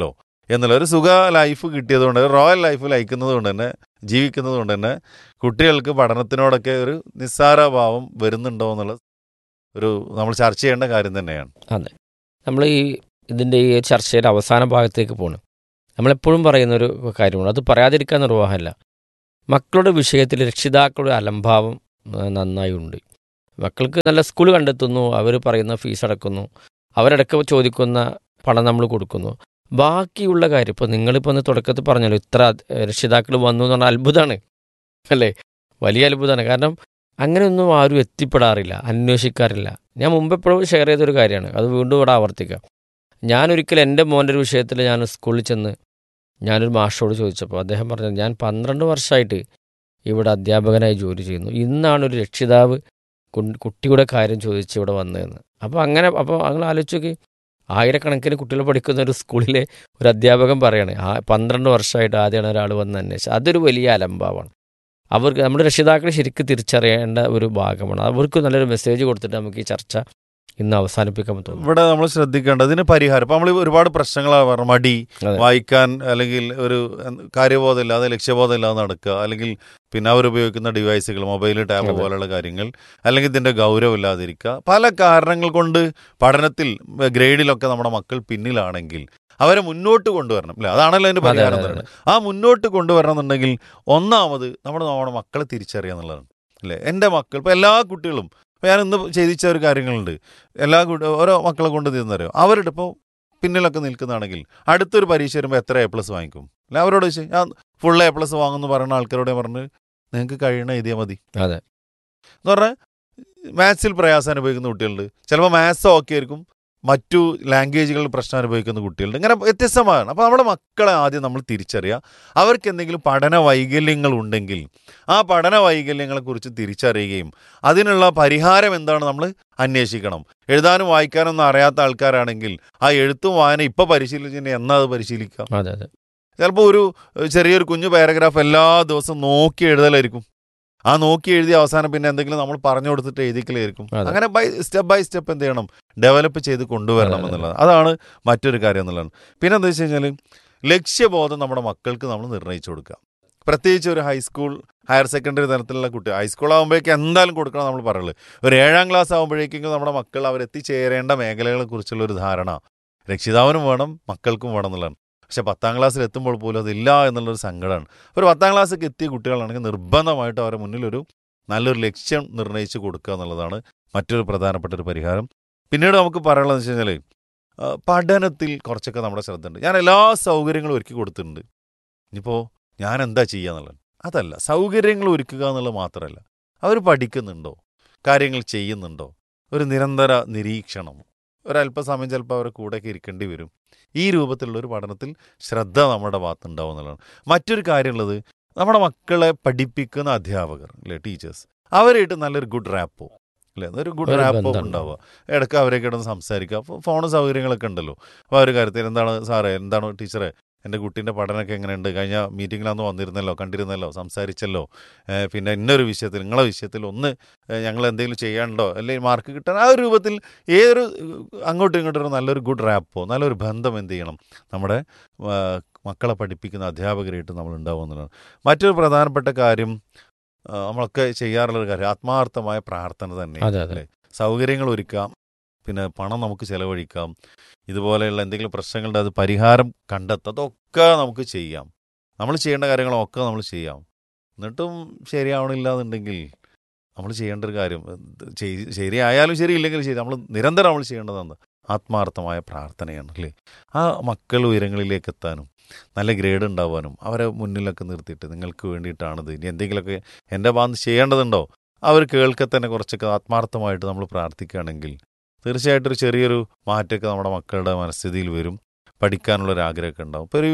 എന്നുള്ള ഒരു സുഖ ലൈഫ് കിട്ടിയതുകൊണ്ട് ഒരു റോയൽ ലൈഫ് ലയിക്കുന്നത് കൊണ്ട് തന്നെ ജീവിക്കുന്നത് കൊണ്ട് തന്നെ കുട്ടികൾക്ക് പഠനത്തിനോടൊക്കെ ഒരു നിസ്സാരഭാവം വരുന്നുണ്ടോ എന്നുള്ള ഒരു നമ്മൾ ചർച്ച ചെയ്യേണ്ട കാര്യം തന്നെയാണ് നമ്മൾ ഈ ഇതിൻ്റെ ഈ ചർച്ചയുടെ അവസാന ഭാഗത്തേക്ക് പോകണം നമ്മളെപ്പോഴും പറയുന്ന ഒരു കാര്യമാണ് അത് പറയാതിരിക്കാൻ നിർവാഹമല്ല മക്കളുടെ വിഷയത്തിൽ രക്ഷിതാക്കളുടെ അലംഭാവം ആ, നന്നായി ഉണ്ട് മക്കൾക്ക് നല്ല സ്കൂൾ കണ്ടെത്തുന്നു അവർ പറയുന്ന ഫീസ് അടക്കുന്നു അവരടക്കം ചോദിക്കുന്ന പണം നമ്മൾ കൊടുക്കുന്നു ബാക്കിയുള്ള കാര്യം ഇപ്പോൾ നിങ്ങളിപ്പോൾ ഒന്ന് തുടക്കത്തിൽ പറഞ്ഞല്ലോ ഇത്ര രക്ഷിതാക്കൾ വന്നു എന്ന് പറഞ്ഞാൽ അത്ഭുതമാണ് അല്ലേ വലിയ അത്ഭുതമാണ് കാരണം അങ്ങനെയൊന്നും ആരും എത്തിപ്പെടാറില്ല അന്വേഷിക്കാറില്ല ഞാൻ മുമ്പ് എപ്പോഴും ഷെയർ ചെയ്തൊരു കാര്യമാണ് അത് വീണ്ടും ഇവിടെ ആവർത്തിക്കാം ഞാനൊരിക്കൽ എൻ്റെ മോൻ്റെ ഒരു വിഷയത്തിൽ ഞാൻ സ്കൂളിൽ ചെന്ന് ഞാനൊരു മാഷോട് ചോദിച്ചപ്പോൾ അദ്ദേഹം പറഞ്ഞത് ഞാൻ പന്ത്രണ്ട് വർഷമായിട്ട് ഇവിടെ അധ്യാപകനായി ജോലി ചെയ്യുന്നു ഇന്നാണ് ഒരു രക്ഷിതാവ് കു- കുട്ടിയുടെ കാര്യം ചോദിച്ച് ഇവിടെ വന്നതെന്ന് അപ്പോൾ അങ്ങനെ അപ്പോൾ അങ്ങനെ ആലോചിച്ച് നോക്കി ആയിരക്കണക്കിന് കുട്ടികൾ പഠിക്കുന്ന ഒരു സ്കൂളിലെ ഒരു അധ്യാപകൻ പറയണേ ആ പന്ത്രണ്ട് വർഷമായിട്ട് ആദ്യമാണ് ഒരാൾ വന്ന് അന്വേഷിച്ചത് അതൊരു വലിയ അലംഭാവമാണ് അവർക്ക് നമ്മുടെ രക്ഷിതാക്കൾ ശരിക്കും തിരിച്ചറിയേണ്ട ഒരു ഭാഗമാണ് അവർക്ക് നല്ലൊരു മെസ്സേജ് കൊടുത്തിട്ട് നമുക്ക് ഈ ചർച്ച ഇന്ന് അവസാനിപ്പിക്കാൻ തോന്നുന്നു ഇവിടെ നമ്മൾ ശ്രദ്ധിക്കേണ്ടത് ഇതിന് പരിഹാരം ഇപ്പൊ നമ്മൾ ഒരുപാട് പ്രശ്നങ്ങളാണ് പറഞ്ഞത് മടി അതെ. വായിക്കാൻ അല്ലെങ്കിൽ ഒരു എന്ത് കാര്യബോധം ഇല്ലാതെ ലക്ഷ്യബോധം ഇല്ലാതെ നടക്കുക അല്ലെങ്കിൽ പിന്നെ അവരുപയോഗിക്കുന്ന ഡിവൈസുകൾ മൊബൈൽ ടാബ് അതെ. പോലുള്ള കാര്യങ്ങൾ അല്ലെങ്കിൽ ഇതിന്റെ ഗൗരവം ഇല്ലാതിരിക്കുക പല കാരണങ്ങൾ കൊണ്ട് പഠനത്തിൽ ഗ്രേഡിലൊക്കെ നമ്മുടെ മക്കൾ പിന്നിലാണെങ്കിൽ അവരെ മുന്നോട്ട് കൊണ്ടുവരണം അല്ലേ അതാണല്ലോ അതിന്റെ അതെ, പരിഹാരം അതെ, എന്ന് പറയുന്നത്. ആ മുന്നോട്ട് കൊണ്ടുവരണം എന്നുണ്ടെങ്കിൽ ഒന്നാമത് നമ്മുടെ നമ്മുടെ മക്കളെ തിരിച്ചറിയുക എന്നുള്ളതാണ് അല്ലേ എൻ്റെ മക്കൾ ഇപ്പം എല്ലാ കുട്ടികളും ഇപ്പം ഞാൻ ഇന്ന് ചെയ്തിച്ച ഒരു കാര്യങ്ങളുണ്ട് എല്ലാ കുട്ടി ഓരോ മക്കളെ കൊണ്ട് തീർന്നറിയോ അവരുടെ ഇപ്പോൾ പിന്നിലൊക്കെ നിൽക്കുന്നതാണെങ്കിൽ അടുത്തൊരു പരീക്ഷ വരുമ്പോൾ എത്ര എ പ്ലസ് വാങ്ങിക്കും അല്ല അവരോട് ചോദിച്ചു ഞാൻ ഫുൾ എ പ്ലസ് വാങ്ങുമെന്ന് പറയുന്ന ആൾക്കാരോട് ഞാൻ പറഞ്ഞ് നിങ്ങൾക്ക് കഴിയണ എഴുതിയാൽ മതി അതെ എന്ന് പറഞ്ഞാൽ മാത്സിൽ പ്രയാസം അനുഭവിക്കുന്ന കുട്ടികളുണ്ട് ചിലപ്പോൾ മാത്സ് ഓക്കെ ആയിരിക്കും മറ്റു ലാംഗ്വേജുകളിൽ പ്രശ്നം അനുഭവിക്കുന്ന കുട്ടികളുണ്ട് ഇങ്ങനെ വ്യത്യസ്തമാണ് അപ്പോൾ നമ്മുടെ മക്കളെ ആദ്യം നമ്മൾ തിരിച്ചറിയുക അവർക്ക് എന്തെങ്കിലും പഠന വൈകല്യങ്ങൾ ഉണ്ടെങ്കിൽ ആ പഠന വൈകല്യങ്ങളെക്കുറിച്ച് തിരിച്ചറിയുകയും അതിനുള്ള പരിഹാരം എന്താണ് നമ്മൾ അന്വേഷിക്കണം എഴുതാനും വായിക്കാനും ഒന്നും അറിയാത്ത ആൾക്കാരാണെങ്കിൽ ആ എഴുത്തും വായന ഇപ്പോൾ പരിശീലിച്ചിട്ട് എന്നാ അത് പരിശീലിക്കാം അതെ അതെ ചിലപ്പോൾ ഒരു ഏഹ്, ചെറിയൊരു കുഞ്ഞു പാരഗ്രാഫ് എല്ലാ ദിവസവും നോക്കി എഴുതലായിരിക്കും ആ നോക്കി എഴുതി അവസാനം പിന്നെ എന്തെങ്കിലും നമ്മൾ പറഞ്ഞു കൊടുത്തിട്ട് എഴുതിക്കലായിരിക്കും അതെ. അങ്ങനെ ബൈ സ്റ്റെപ്പ് ബൈ സ്റ്റെപ്പ് എന്ത് ചെയ്യണം ഡെവലപ്പ് ചെയ്ത് കൊണ്ടുവരണം അതെ, അതെ. എന്നുള്ളത് അതാണ് മറ്റൊരു കാര്യം എന്നുള്ളതാണ് പിന്നെ എന്താ വെച്ച് കഴിഞ്ഞാൽ ലക്ഷ്യബോധം നമ്മുടെ മക്കൾക്ക് നമ്മൾ നിർണ്ണയിച്ചു കൊടുക്കുക പ്രത്യേകിച്ച് ഒരു ഹൈസ്കൂൾ ഹയർ സെക്കൻഡറി തലത്തിലുള്ള കുട്ടി ഹൈസ്കൂൾ ആകുമ്പോഴേക്കും എന്തായാലും കൊടുക്കണം നമ്മൾ പറയുള്ളൂ ഒരു ഏഴാം ക്ലാസ് ആകുമ്പോഴേക്കും നമ്മുടെ മക്കൾ അവർ എത്തിച്ചേരേണ്ട മേഖലകളെ കുറിച്ചുള്ള ഒരു ധാരണ രക്ഷിതാവിനും വേണം മക്കൾക്കും വേണം എന്നുള്ളതാണ് പക്ഷെ പത്താം ക്ലാസ്സിൽ എത്തുമ്പോൾ പോലും അതില്ല എന്നുള്ളൊരു സങ്കടമാണ് ഒരു പത്താം ക്ലാസ്സിലേക്ക് എത്തിയ കുട്ടികളാണെങ്കിൽ നിർബന്ധമായിട്ട് അവരെ മുന്നിലൊരു നല്ലൊരു ലക്ഷ്യം നിർണ്ണയിച്ച് കൊടുക്കുക എന്നുള്ളതാണ് മറ്റൊരു പ്രധാനപ്പെട്ട ഒരു പരിഹാരം പിന്നീട് നമുക്ക് പറയാനുള്ളത് വെച്ച് കഴിഞ്ഞാൽ പഠനത്തിൽ കുറച്ചൊക്കെ നമ്മുടെ ശ്രദ്ധ ഉണ്ട് ഞാൻ എല്ലാ സൗകര്യങ്ങളും ഒരുക്കി കൊടുത്തിട്ടുണ്ട് ഇനിയിപ്പോൾ ഞാൻ എന്താ ചെയ്യുക എന്നുള്ളത് അതല്ല സൗകര്യങ്ങൾ ഒരുക്കുക എന്നുള്ളത് മാത്രമല്ല അവർ പഠിക്കുന്നുണ്ടോ കാര്യങ്ങൾ ചെയ്യുന്നുണ്ടോ ഒരു നിരന്തര നിരീക്ഷണം ഒരല്പസമയം ചിലപ്പോൾ അവരുടെ കൂടെയൊക്കെ ഇരിക്കേണ്ടി വരും ഈ രൂപത്തിലുള്ള ഒരു പഠനത്തിൽ ശ്രദ്ധ നമ്മുടെ ഭാഗത്തുണ്ടാവും എന്നുള്ളതാണ് മറ്റൊരു കാര്യമുള്ളത് നമ്മുടെ മക്കളെ പഠിപ്പിക്കുന്ന അധ്യാപകർ അല്ലേ ടീച്ചേഴ്സ് അവരായിട്ട് നല്ലൊരു ഗുഡ് റാപ്പോ അല്ലേ ഒരു ഗുഡ് ഒരു റാപ്പോ ബന്ധം ഉണ്ടാവുക ഇടയ്ക്ക് അവരൊക്കെ ഇടന്ന് സംസാരിക്കുക അപ്പോൾ ഫോൺ സൗകര്യങ്ങളൊക്കെ ഉണ്ടല്ലോ അപ്പോൾ ആ ഒരു കാര്യത്തിൽ എന്താണ് സാറേ എന്താണ് ടീച്ചറെ എൻ്റെ കുട്ടീൻ്റെ പഠനമൊക്കെ എങ്ങനെയുണ്ട് കഴിഞ്ഞ മീറ്റിങ്ങിലന്ന് വന്നിരുന്നല്ലോ കണ്ടിരുന്നല്ലോ സംസാരിച്ചല്ലോ ഏഹ് പിന്നെ ഇന്നൊരു വിഷയത്തിൽ നിങ്ങളെ വിഷയത്തിൽ ഒന്ന് ഏഹ് ഞങ്ങൾ എന്തെങ്കിലും ചെയ്യാനുണ്ടോ അല്ലെങ്കിൽ മാർക്ക് കിട്ടാൻ ആ ഒരു രൂപത്തിൽ ഏതൊരു ഏഹ് അങ്ങോട്ടും ഇങ്ങോട്ടും ഒരു നല്ലൊരു ഗുഡ് റാപ്പോ നല്ലൊരു ബന്ധം എന്ത് ചെയ്യണം നമ്മുടെ ആ, മക്കളെ പഠിപ്പിക്കുന്ന അധ്യാപകരായിട്ട് നമ്മൾ ഉണ്ടാവും എന്നുള്ളതാണ് മറ്റൊരു പ്രധാനപ്പെട്ട കാര്യം ആ, നമ്മളൊക്കെ ചെയ്യാറുള്ളൊരു കാര്യം ആത്മാർത്ഥമായ പ്രാർത്ഥന തന്നെ അതെ, അതെ. അല്ലേ? സൗകര്യങ്ങൾ ഒരുക്കാം പിന്നെ പണം നമുക്ക് ചെലവഴിക്കാം ഇതുപോലെയുള്ള എന്തെങ്കിലും പ്രശ്നങ്ങളുടെ അത് പരിഹാരം കണ്ടെത്താം അതൊക്കെ നമുക്ക് ചെയ്യാം നമ്മൾ ചെയ്യേണ്ട കാര്യങ്ങളൊക്കെ നമ്മൾ ചെയ്യാം എന്നിട്ടും ശരിയാവണില്ല എന്നുണ്ടെങ്കിൽ നമ്മൾ ചെയ്യേണ്ട ഒരു കാര്യം ഇത് ചെയ്- ശരിയായാലും ശരിയില്ലെങ്കിലും ശരി നമ്മൾ നിരന്തരം നമ്മൾ ചെയ്യേണ്ടതാണ് ആത്മാർത്ഥമായ പ്രാർത്ഥനയാണ് അല്ലേ ആ മക്കൾ ഉയരങ്ങളിലേക്ക് എത്താനും നല്ല ഗ്രേഡ് ഉണ്ടാവാനും അവരെ മുന്നിലൊക്കെ നിർത്തിയിട്ട് നിങ്ങൾക്ക് വേണ്ടിയിട്ടാണിത് ഇനി എന്തെങ്കിലുമൊക്കെ എൻ്റെ ഭാഗത്ത് ചെയ്യേണ്ടതുണ്ടോ അവർ കേൾക്കെ തന്നെ കുറച്ചൊക്കെ ആത്മാർത്ഥമായിട്ട് നമ്മൾ പ്രാർത്ഥിക്കുകയാണെങ്കിൽ തീർച്ചയായിട്ടും ഒരു ചെറിയൊരു മാറ്റമൊക്കെ നമ്മുടെ മക്കളുടെ മനസ്ഥിതിയിൽ വരും പഠിക്കാനുള്ള ഒരു ആഗ്രഹമൊക്കെ ഉണ്ടാവും ഇപ്പോൾ ഒരു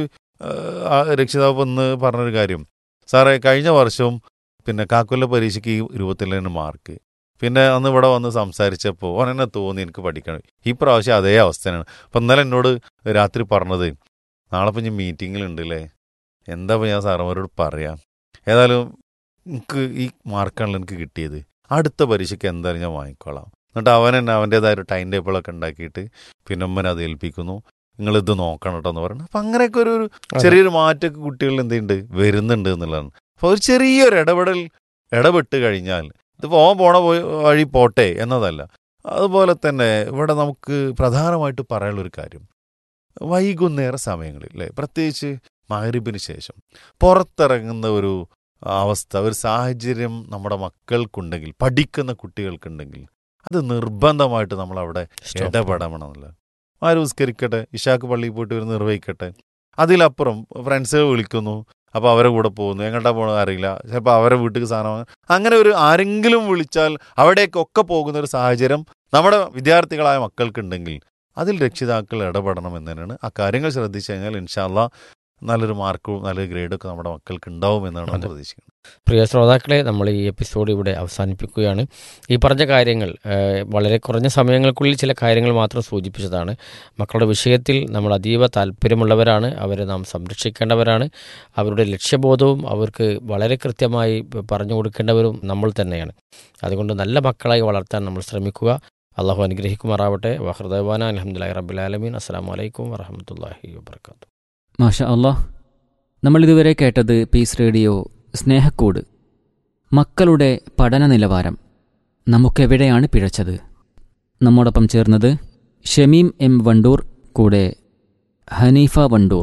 ആ, രക്ഷിതാവ് ഇന്ന് പറഞ്ഞൊരു കാര്യം സാറേ കഴിഞ്ഞ വർഷവും പിന്നെ കാക്കൊല്ല പരീക്ഷയ്ക്ക് ഈ രൂപത്തിലാണ് മാർക്ക് പിന്നെ അന്ന് ഇവിടെ വന്ന് സംസാരിച്ചപ്പോൾ ഓൻ എന്നെ തോന്നി എനിക്ക് പഠിക്കണം ഈ പ്രാവശ്യം അതേ അവസ്ഥയാണ് അപ്പം ഇന്നലെ എന്നോട് രാത്രി പറഞ്ഞത് നാളെ ഇപ്പം ഞാൻ മീറ്റിങ്ങിലുണ്ട് അല്ലേ എന്താ ഇപ്പം ഞാൻ സാറന്മാരോട് പറയാം ഏതായാലും എനിക്ക് ഈ മാർക്കാണല്ലോ എനിക്ക് കിട്ടിയത് അടുത്ത പരീക്ഷയ്ക്ക് എന്തായാലും ഞാൻ വാങ്ങിക്കോളാം എന്നിട്ട് അവൻ തന്നെ അവൻ്റേതായ ഒരു ടൈം ടേബിളൊക്കെ ഉണ്ടാക്കിയിട്ട് പിന്നെ ഉമ്മനെ അത് ഏൽപ്പിക്കുന്നു നിങ്ങൾ ഇത് നോക്കണം കേട്ടോ എന്ന് പറയുന്നത് അപ്പം അങ്ങനെയൊക്കെ ഒരു ഒരു ചെറിയൊരു മാറ്റമൊക്കെ കുട്ടികളിൽ എന്തുണ്ട് വരുന്നുണ്ട് എന്നുള്ളതാണ് അപ്പോൾ ഒരു ചെറിയൊരു ഇടപെടൽ ഇടപെട്ട് കഴിഞ്ഞാൽ ഇത് പോകാൻ പോണ പോയി വഴി പോട്ടെ എന്നതല്ല അതുപോലെ തന്നെ ഇവിടെ നമുക്ക് പ്രധാനമായിട്ട് പറയാനുള്ളൊരു കാര്യം വൈകുന്നേര സമയങ്ങളിൽ അല്ലേ പ്രത്യേകിച്ച് മഹരിബിന് ശേഷം പുറത്തിറങ്ങുന്ന ഒരു അവസ്ഥ ഒരു സാഹചര്യം നമ്മുടെ മക്കൾക്കുണ്ടെങ്കിൽ പഠിക്കുന്ന കുട്ടികൾക്കുണ്ടെങ്കിൽ അത് നിർബന്ധമായിട്ട് നമ്മൾ അവിടെ Stop. ഇടപെടണമെന്നില്ല ആര് നിസ്കരിക്കട്ടെ ഇഷാക്ക് പള്ളിയിൽ പോയിട്ട് ഒരു നിർവഹിക്കട്ടെ അതിലപ്പുറം ഫ്രണ്ട്സ് വിളിക്കുന്നു അപ്പോൾ അവരെ കൂടെ പോകുന്നു എങ്ങോട്ടാ പോകുന്നത് അറിയില്ല ചിലപ്പോൾ അവരെ വീട്ടിൽ സാധനം വാങ്ങാൻ. അങ്ങനെ ഒരു ആരെങ്കിലും വിളിച്ചാൽ അവിടേക്കൊക്കെ പോകുന്ന ഒരു സാഹചര്യം നമ്മുടെ വിദ്യാർത്ഥികളായ മക്കൾക്കുണ്ടെങ്കിൽ അതിൽ രക്ഷിതാക്കൾ ഇടപെടണം എന്ന് തന്നെയാണ് ആ കാര്യങ്ങൾ ശ്രദ്ധിച്ചു കഴിഞ്ഞാൽ ഇൻഷാല്ല നല്ലൊരു മാർക്കും നല്ലൊരു ഗ്രേഡൊക്കെ നമ്മുടെ മക്കൾക്ക് ഉണ്ടാവും എന്നാണ് നമ്മൾ അതെ. പ്രതീക്ഷിക്കുന്നത് പ്രിയ ശ്രോതാക്കളെ നമ്മൾ ഈ എപ്പിസോഡ് ഇവിടെ അവസാനിപ്പിക്കുകയാണ് ഈ പറഞ്ഞ കാര്യങ്ങൾ ഏഹ്, വളരെ കുറഞ്ഞ സമയങ്ങൾക്കുള്ളിൽ ചില കാര്യങ്ങൾ മാത്രം സൂചിപ്പിച്ചതാണ് മക്കളുടെ വിഷയത്തിൽ നമ്മൾ അതീവ താല്പര്യമുള്ളവരാണ് അവരെ നാം സംരക്ഷിക്കേണ്ടവരാണ് അവരുടെ ലക്ഷ്യബോധവും അവർക്ക് വളരെ കൃത്യമായി പറഞ്ഞു കൊടുക്കേണ്ടവരും നമ്മൾ തന്നെയാണ് അതുകൊണ്ട് നല്ല മക്കളായി വളർത്താൻ നമ്മൾ ശ്രമിക്കുക അള്ളാഹു അനുഗ്രഹിക്കുമാറാവട്ടെ വഹൃദവാന അലഹമുല്ലാ റബുലാലമീൻ അസ്സാം വലൈക്കും വറഹമത്തല്ലാഹി വാബർക്കാത്തു മാഷ അള്ളാഹ് നമ്മൾ ഇതുവരെ കേട്ടത് പീസ് റേഡിയോ സ്നേഹക്കൂട് മക്കളുടെ പഠന നിലവാരം നമുക്കെവിടെയാണ് പിഴച്ചത് നമ്മോടൊപ്പം ചേർന്നത് ഷമീം എം വണ്ടൂർ കൂടെ ഹനീഫ വണ്ടൂർ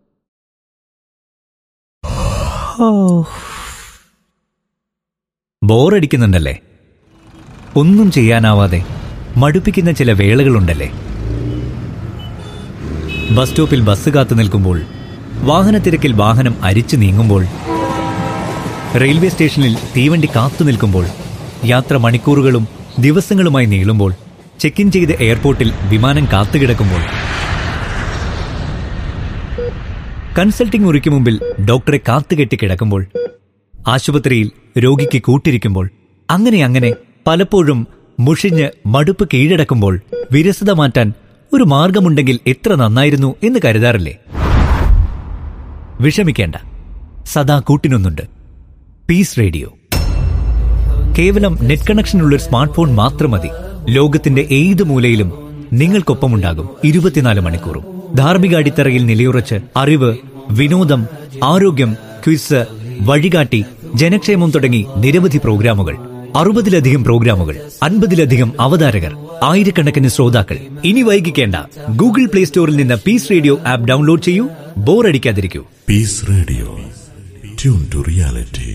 ബോറടിക്കുന്നുണ്ടല്ലേ ഒന്നും ചെയ്യാനാവാതെ മടുപ്പിക്കുന്ന ചില വേളകളുണ്ടല്ലേ ബസ് സ്റ്റോപ്പിൽ ബസ് കാത്തു നിൽക്കുമ്പോൾ വാഹനത്തിരക്കിൽ വാഹനം അരിച്ചു നീങ്ങുമ്പോൾ റെയിൽവേ സ്റ്റേഷനിൽ തീവണ്ടി കാത്തു നിൽക്കുമ്പോൾ യാത്ര മണിക്കൂറുകളും ദിവസങ്ങളുമായി നീളുമ്പോൾ ചെക്ക് ഇൻ ചെയ്ത് എയർപോർട്ടിൽ വിമാനം കാത്തുകിടക്കുമ്പോൾ കൺസൾട്ടിംഗ് മുറിക്ക് മുമ്പിൽ ഡോക്ടറെ കാത്തുകെട്ടി കിടക്കുമ്പോൾ ആശുപത്രിയിൽ രോഗിക്ക് കൂട്ടിരിക്കുമ്പോൾ അങ്ങനെ അങ്ങനെ പലപ്പോഴും മുഷിഞ്ഞ് മടുപ്പ് കീഴടക്കുമ്പോൾ വിരസത മാറ്റാൻ ഒരു മാർഗമുണ്ടെങ്കിൽ എത്ര നന്നായിരുന്നു എന്ന് കരുതാറില്ലേ വിഷമിക്കേണ്ട സദാ കൂട്ടിനൊന്നുണ്ട് പീസ് റേഡിയോ കേവലം നെറ്റ് കണക്ഷനുള്ള ഒരു സ്മാർട്ട് ഫോൺ മാത്രം മതി ലോകത്തിന്റെ ഏത് മൂലയിലും നിങ്ങൾക്കൊപ്പമുണ്ടാകും ഇരുപത്തിനാല് മണിക്കൂറും ധാർമ്മിക അടിത്തറയിൽ നിലയുറച്ച് അറിവ് വിനോദം ആരോഗ്യം ക്വിസ് വഴികാട്ടി ജനക്ഷേമം തുടങ്ങി നിരവധി പ്രോഗ്രാമുകൾ അറുപതിലധികം പ്രോഗ്രാമുകൾ അൻപതിലധികം അവതാരകർ ആയിരക്കണക്കിന് ശ്രോതാക്കൾ ഇനി വൈകിക്കേണ്ട ഗൂഗിൾ പ്ലേ സ്റ്റോറിൽ നിന്ന് പീസ് റേഡിയോ ആപ്പ് ഡൗൺലോഡ് ചെയ്യൂ ബോറടിക്കാതിരിക്കൂ Peace Radio. Tune to reality.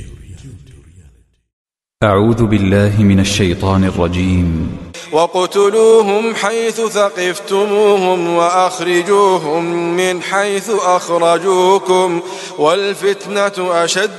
أعوذ بالله من الشيطان الرجيم واقتلوهم حيث ثقفتموهم واخرجوهم من حيث اخرجوكم والفتنه اشد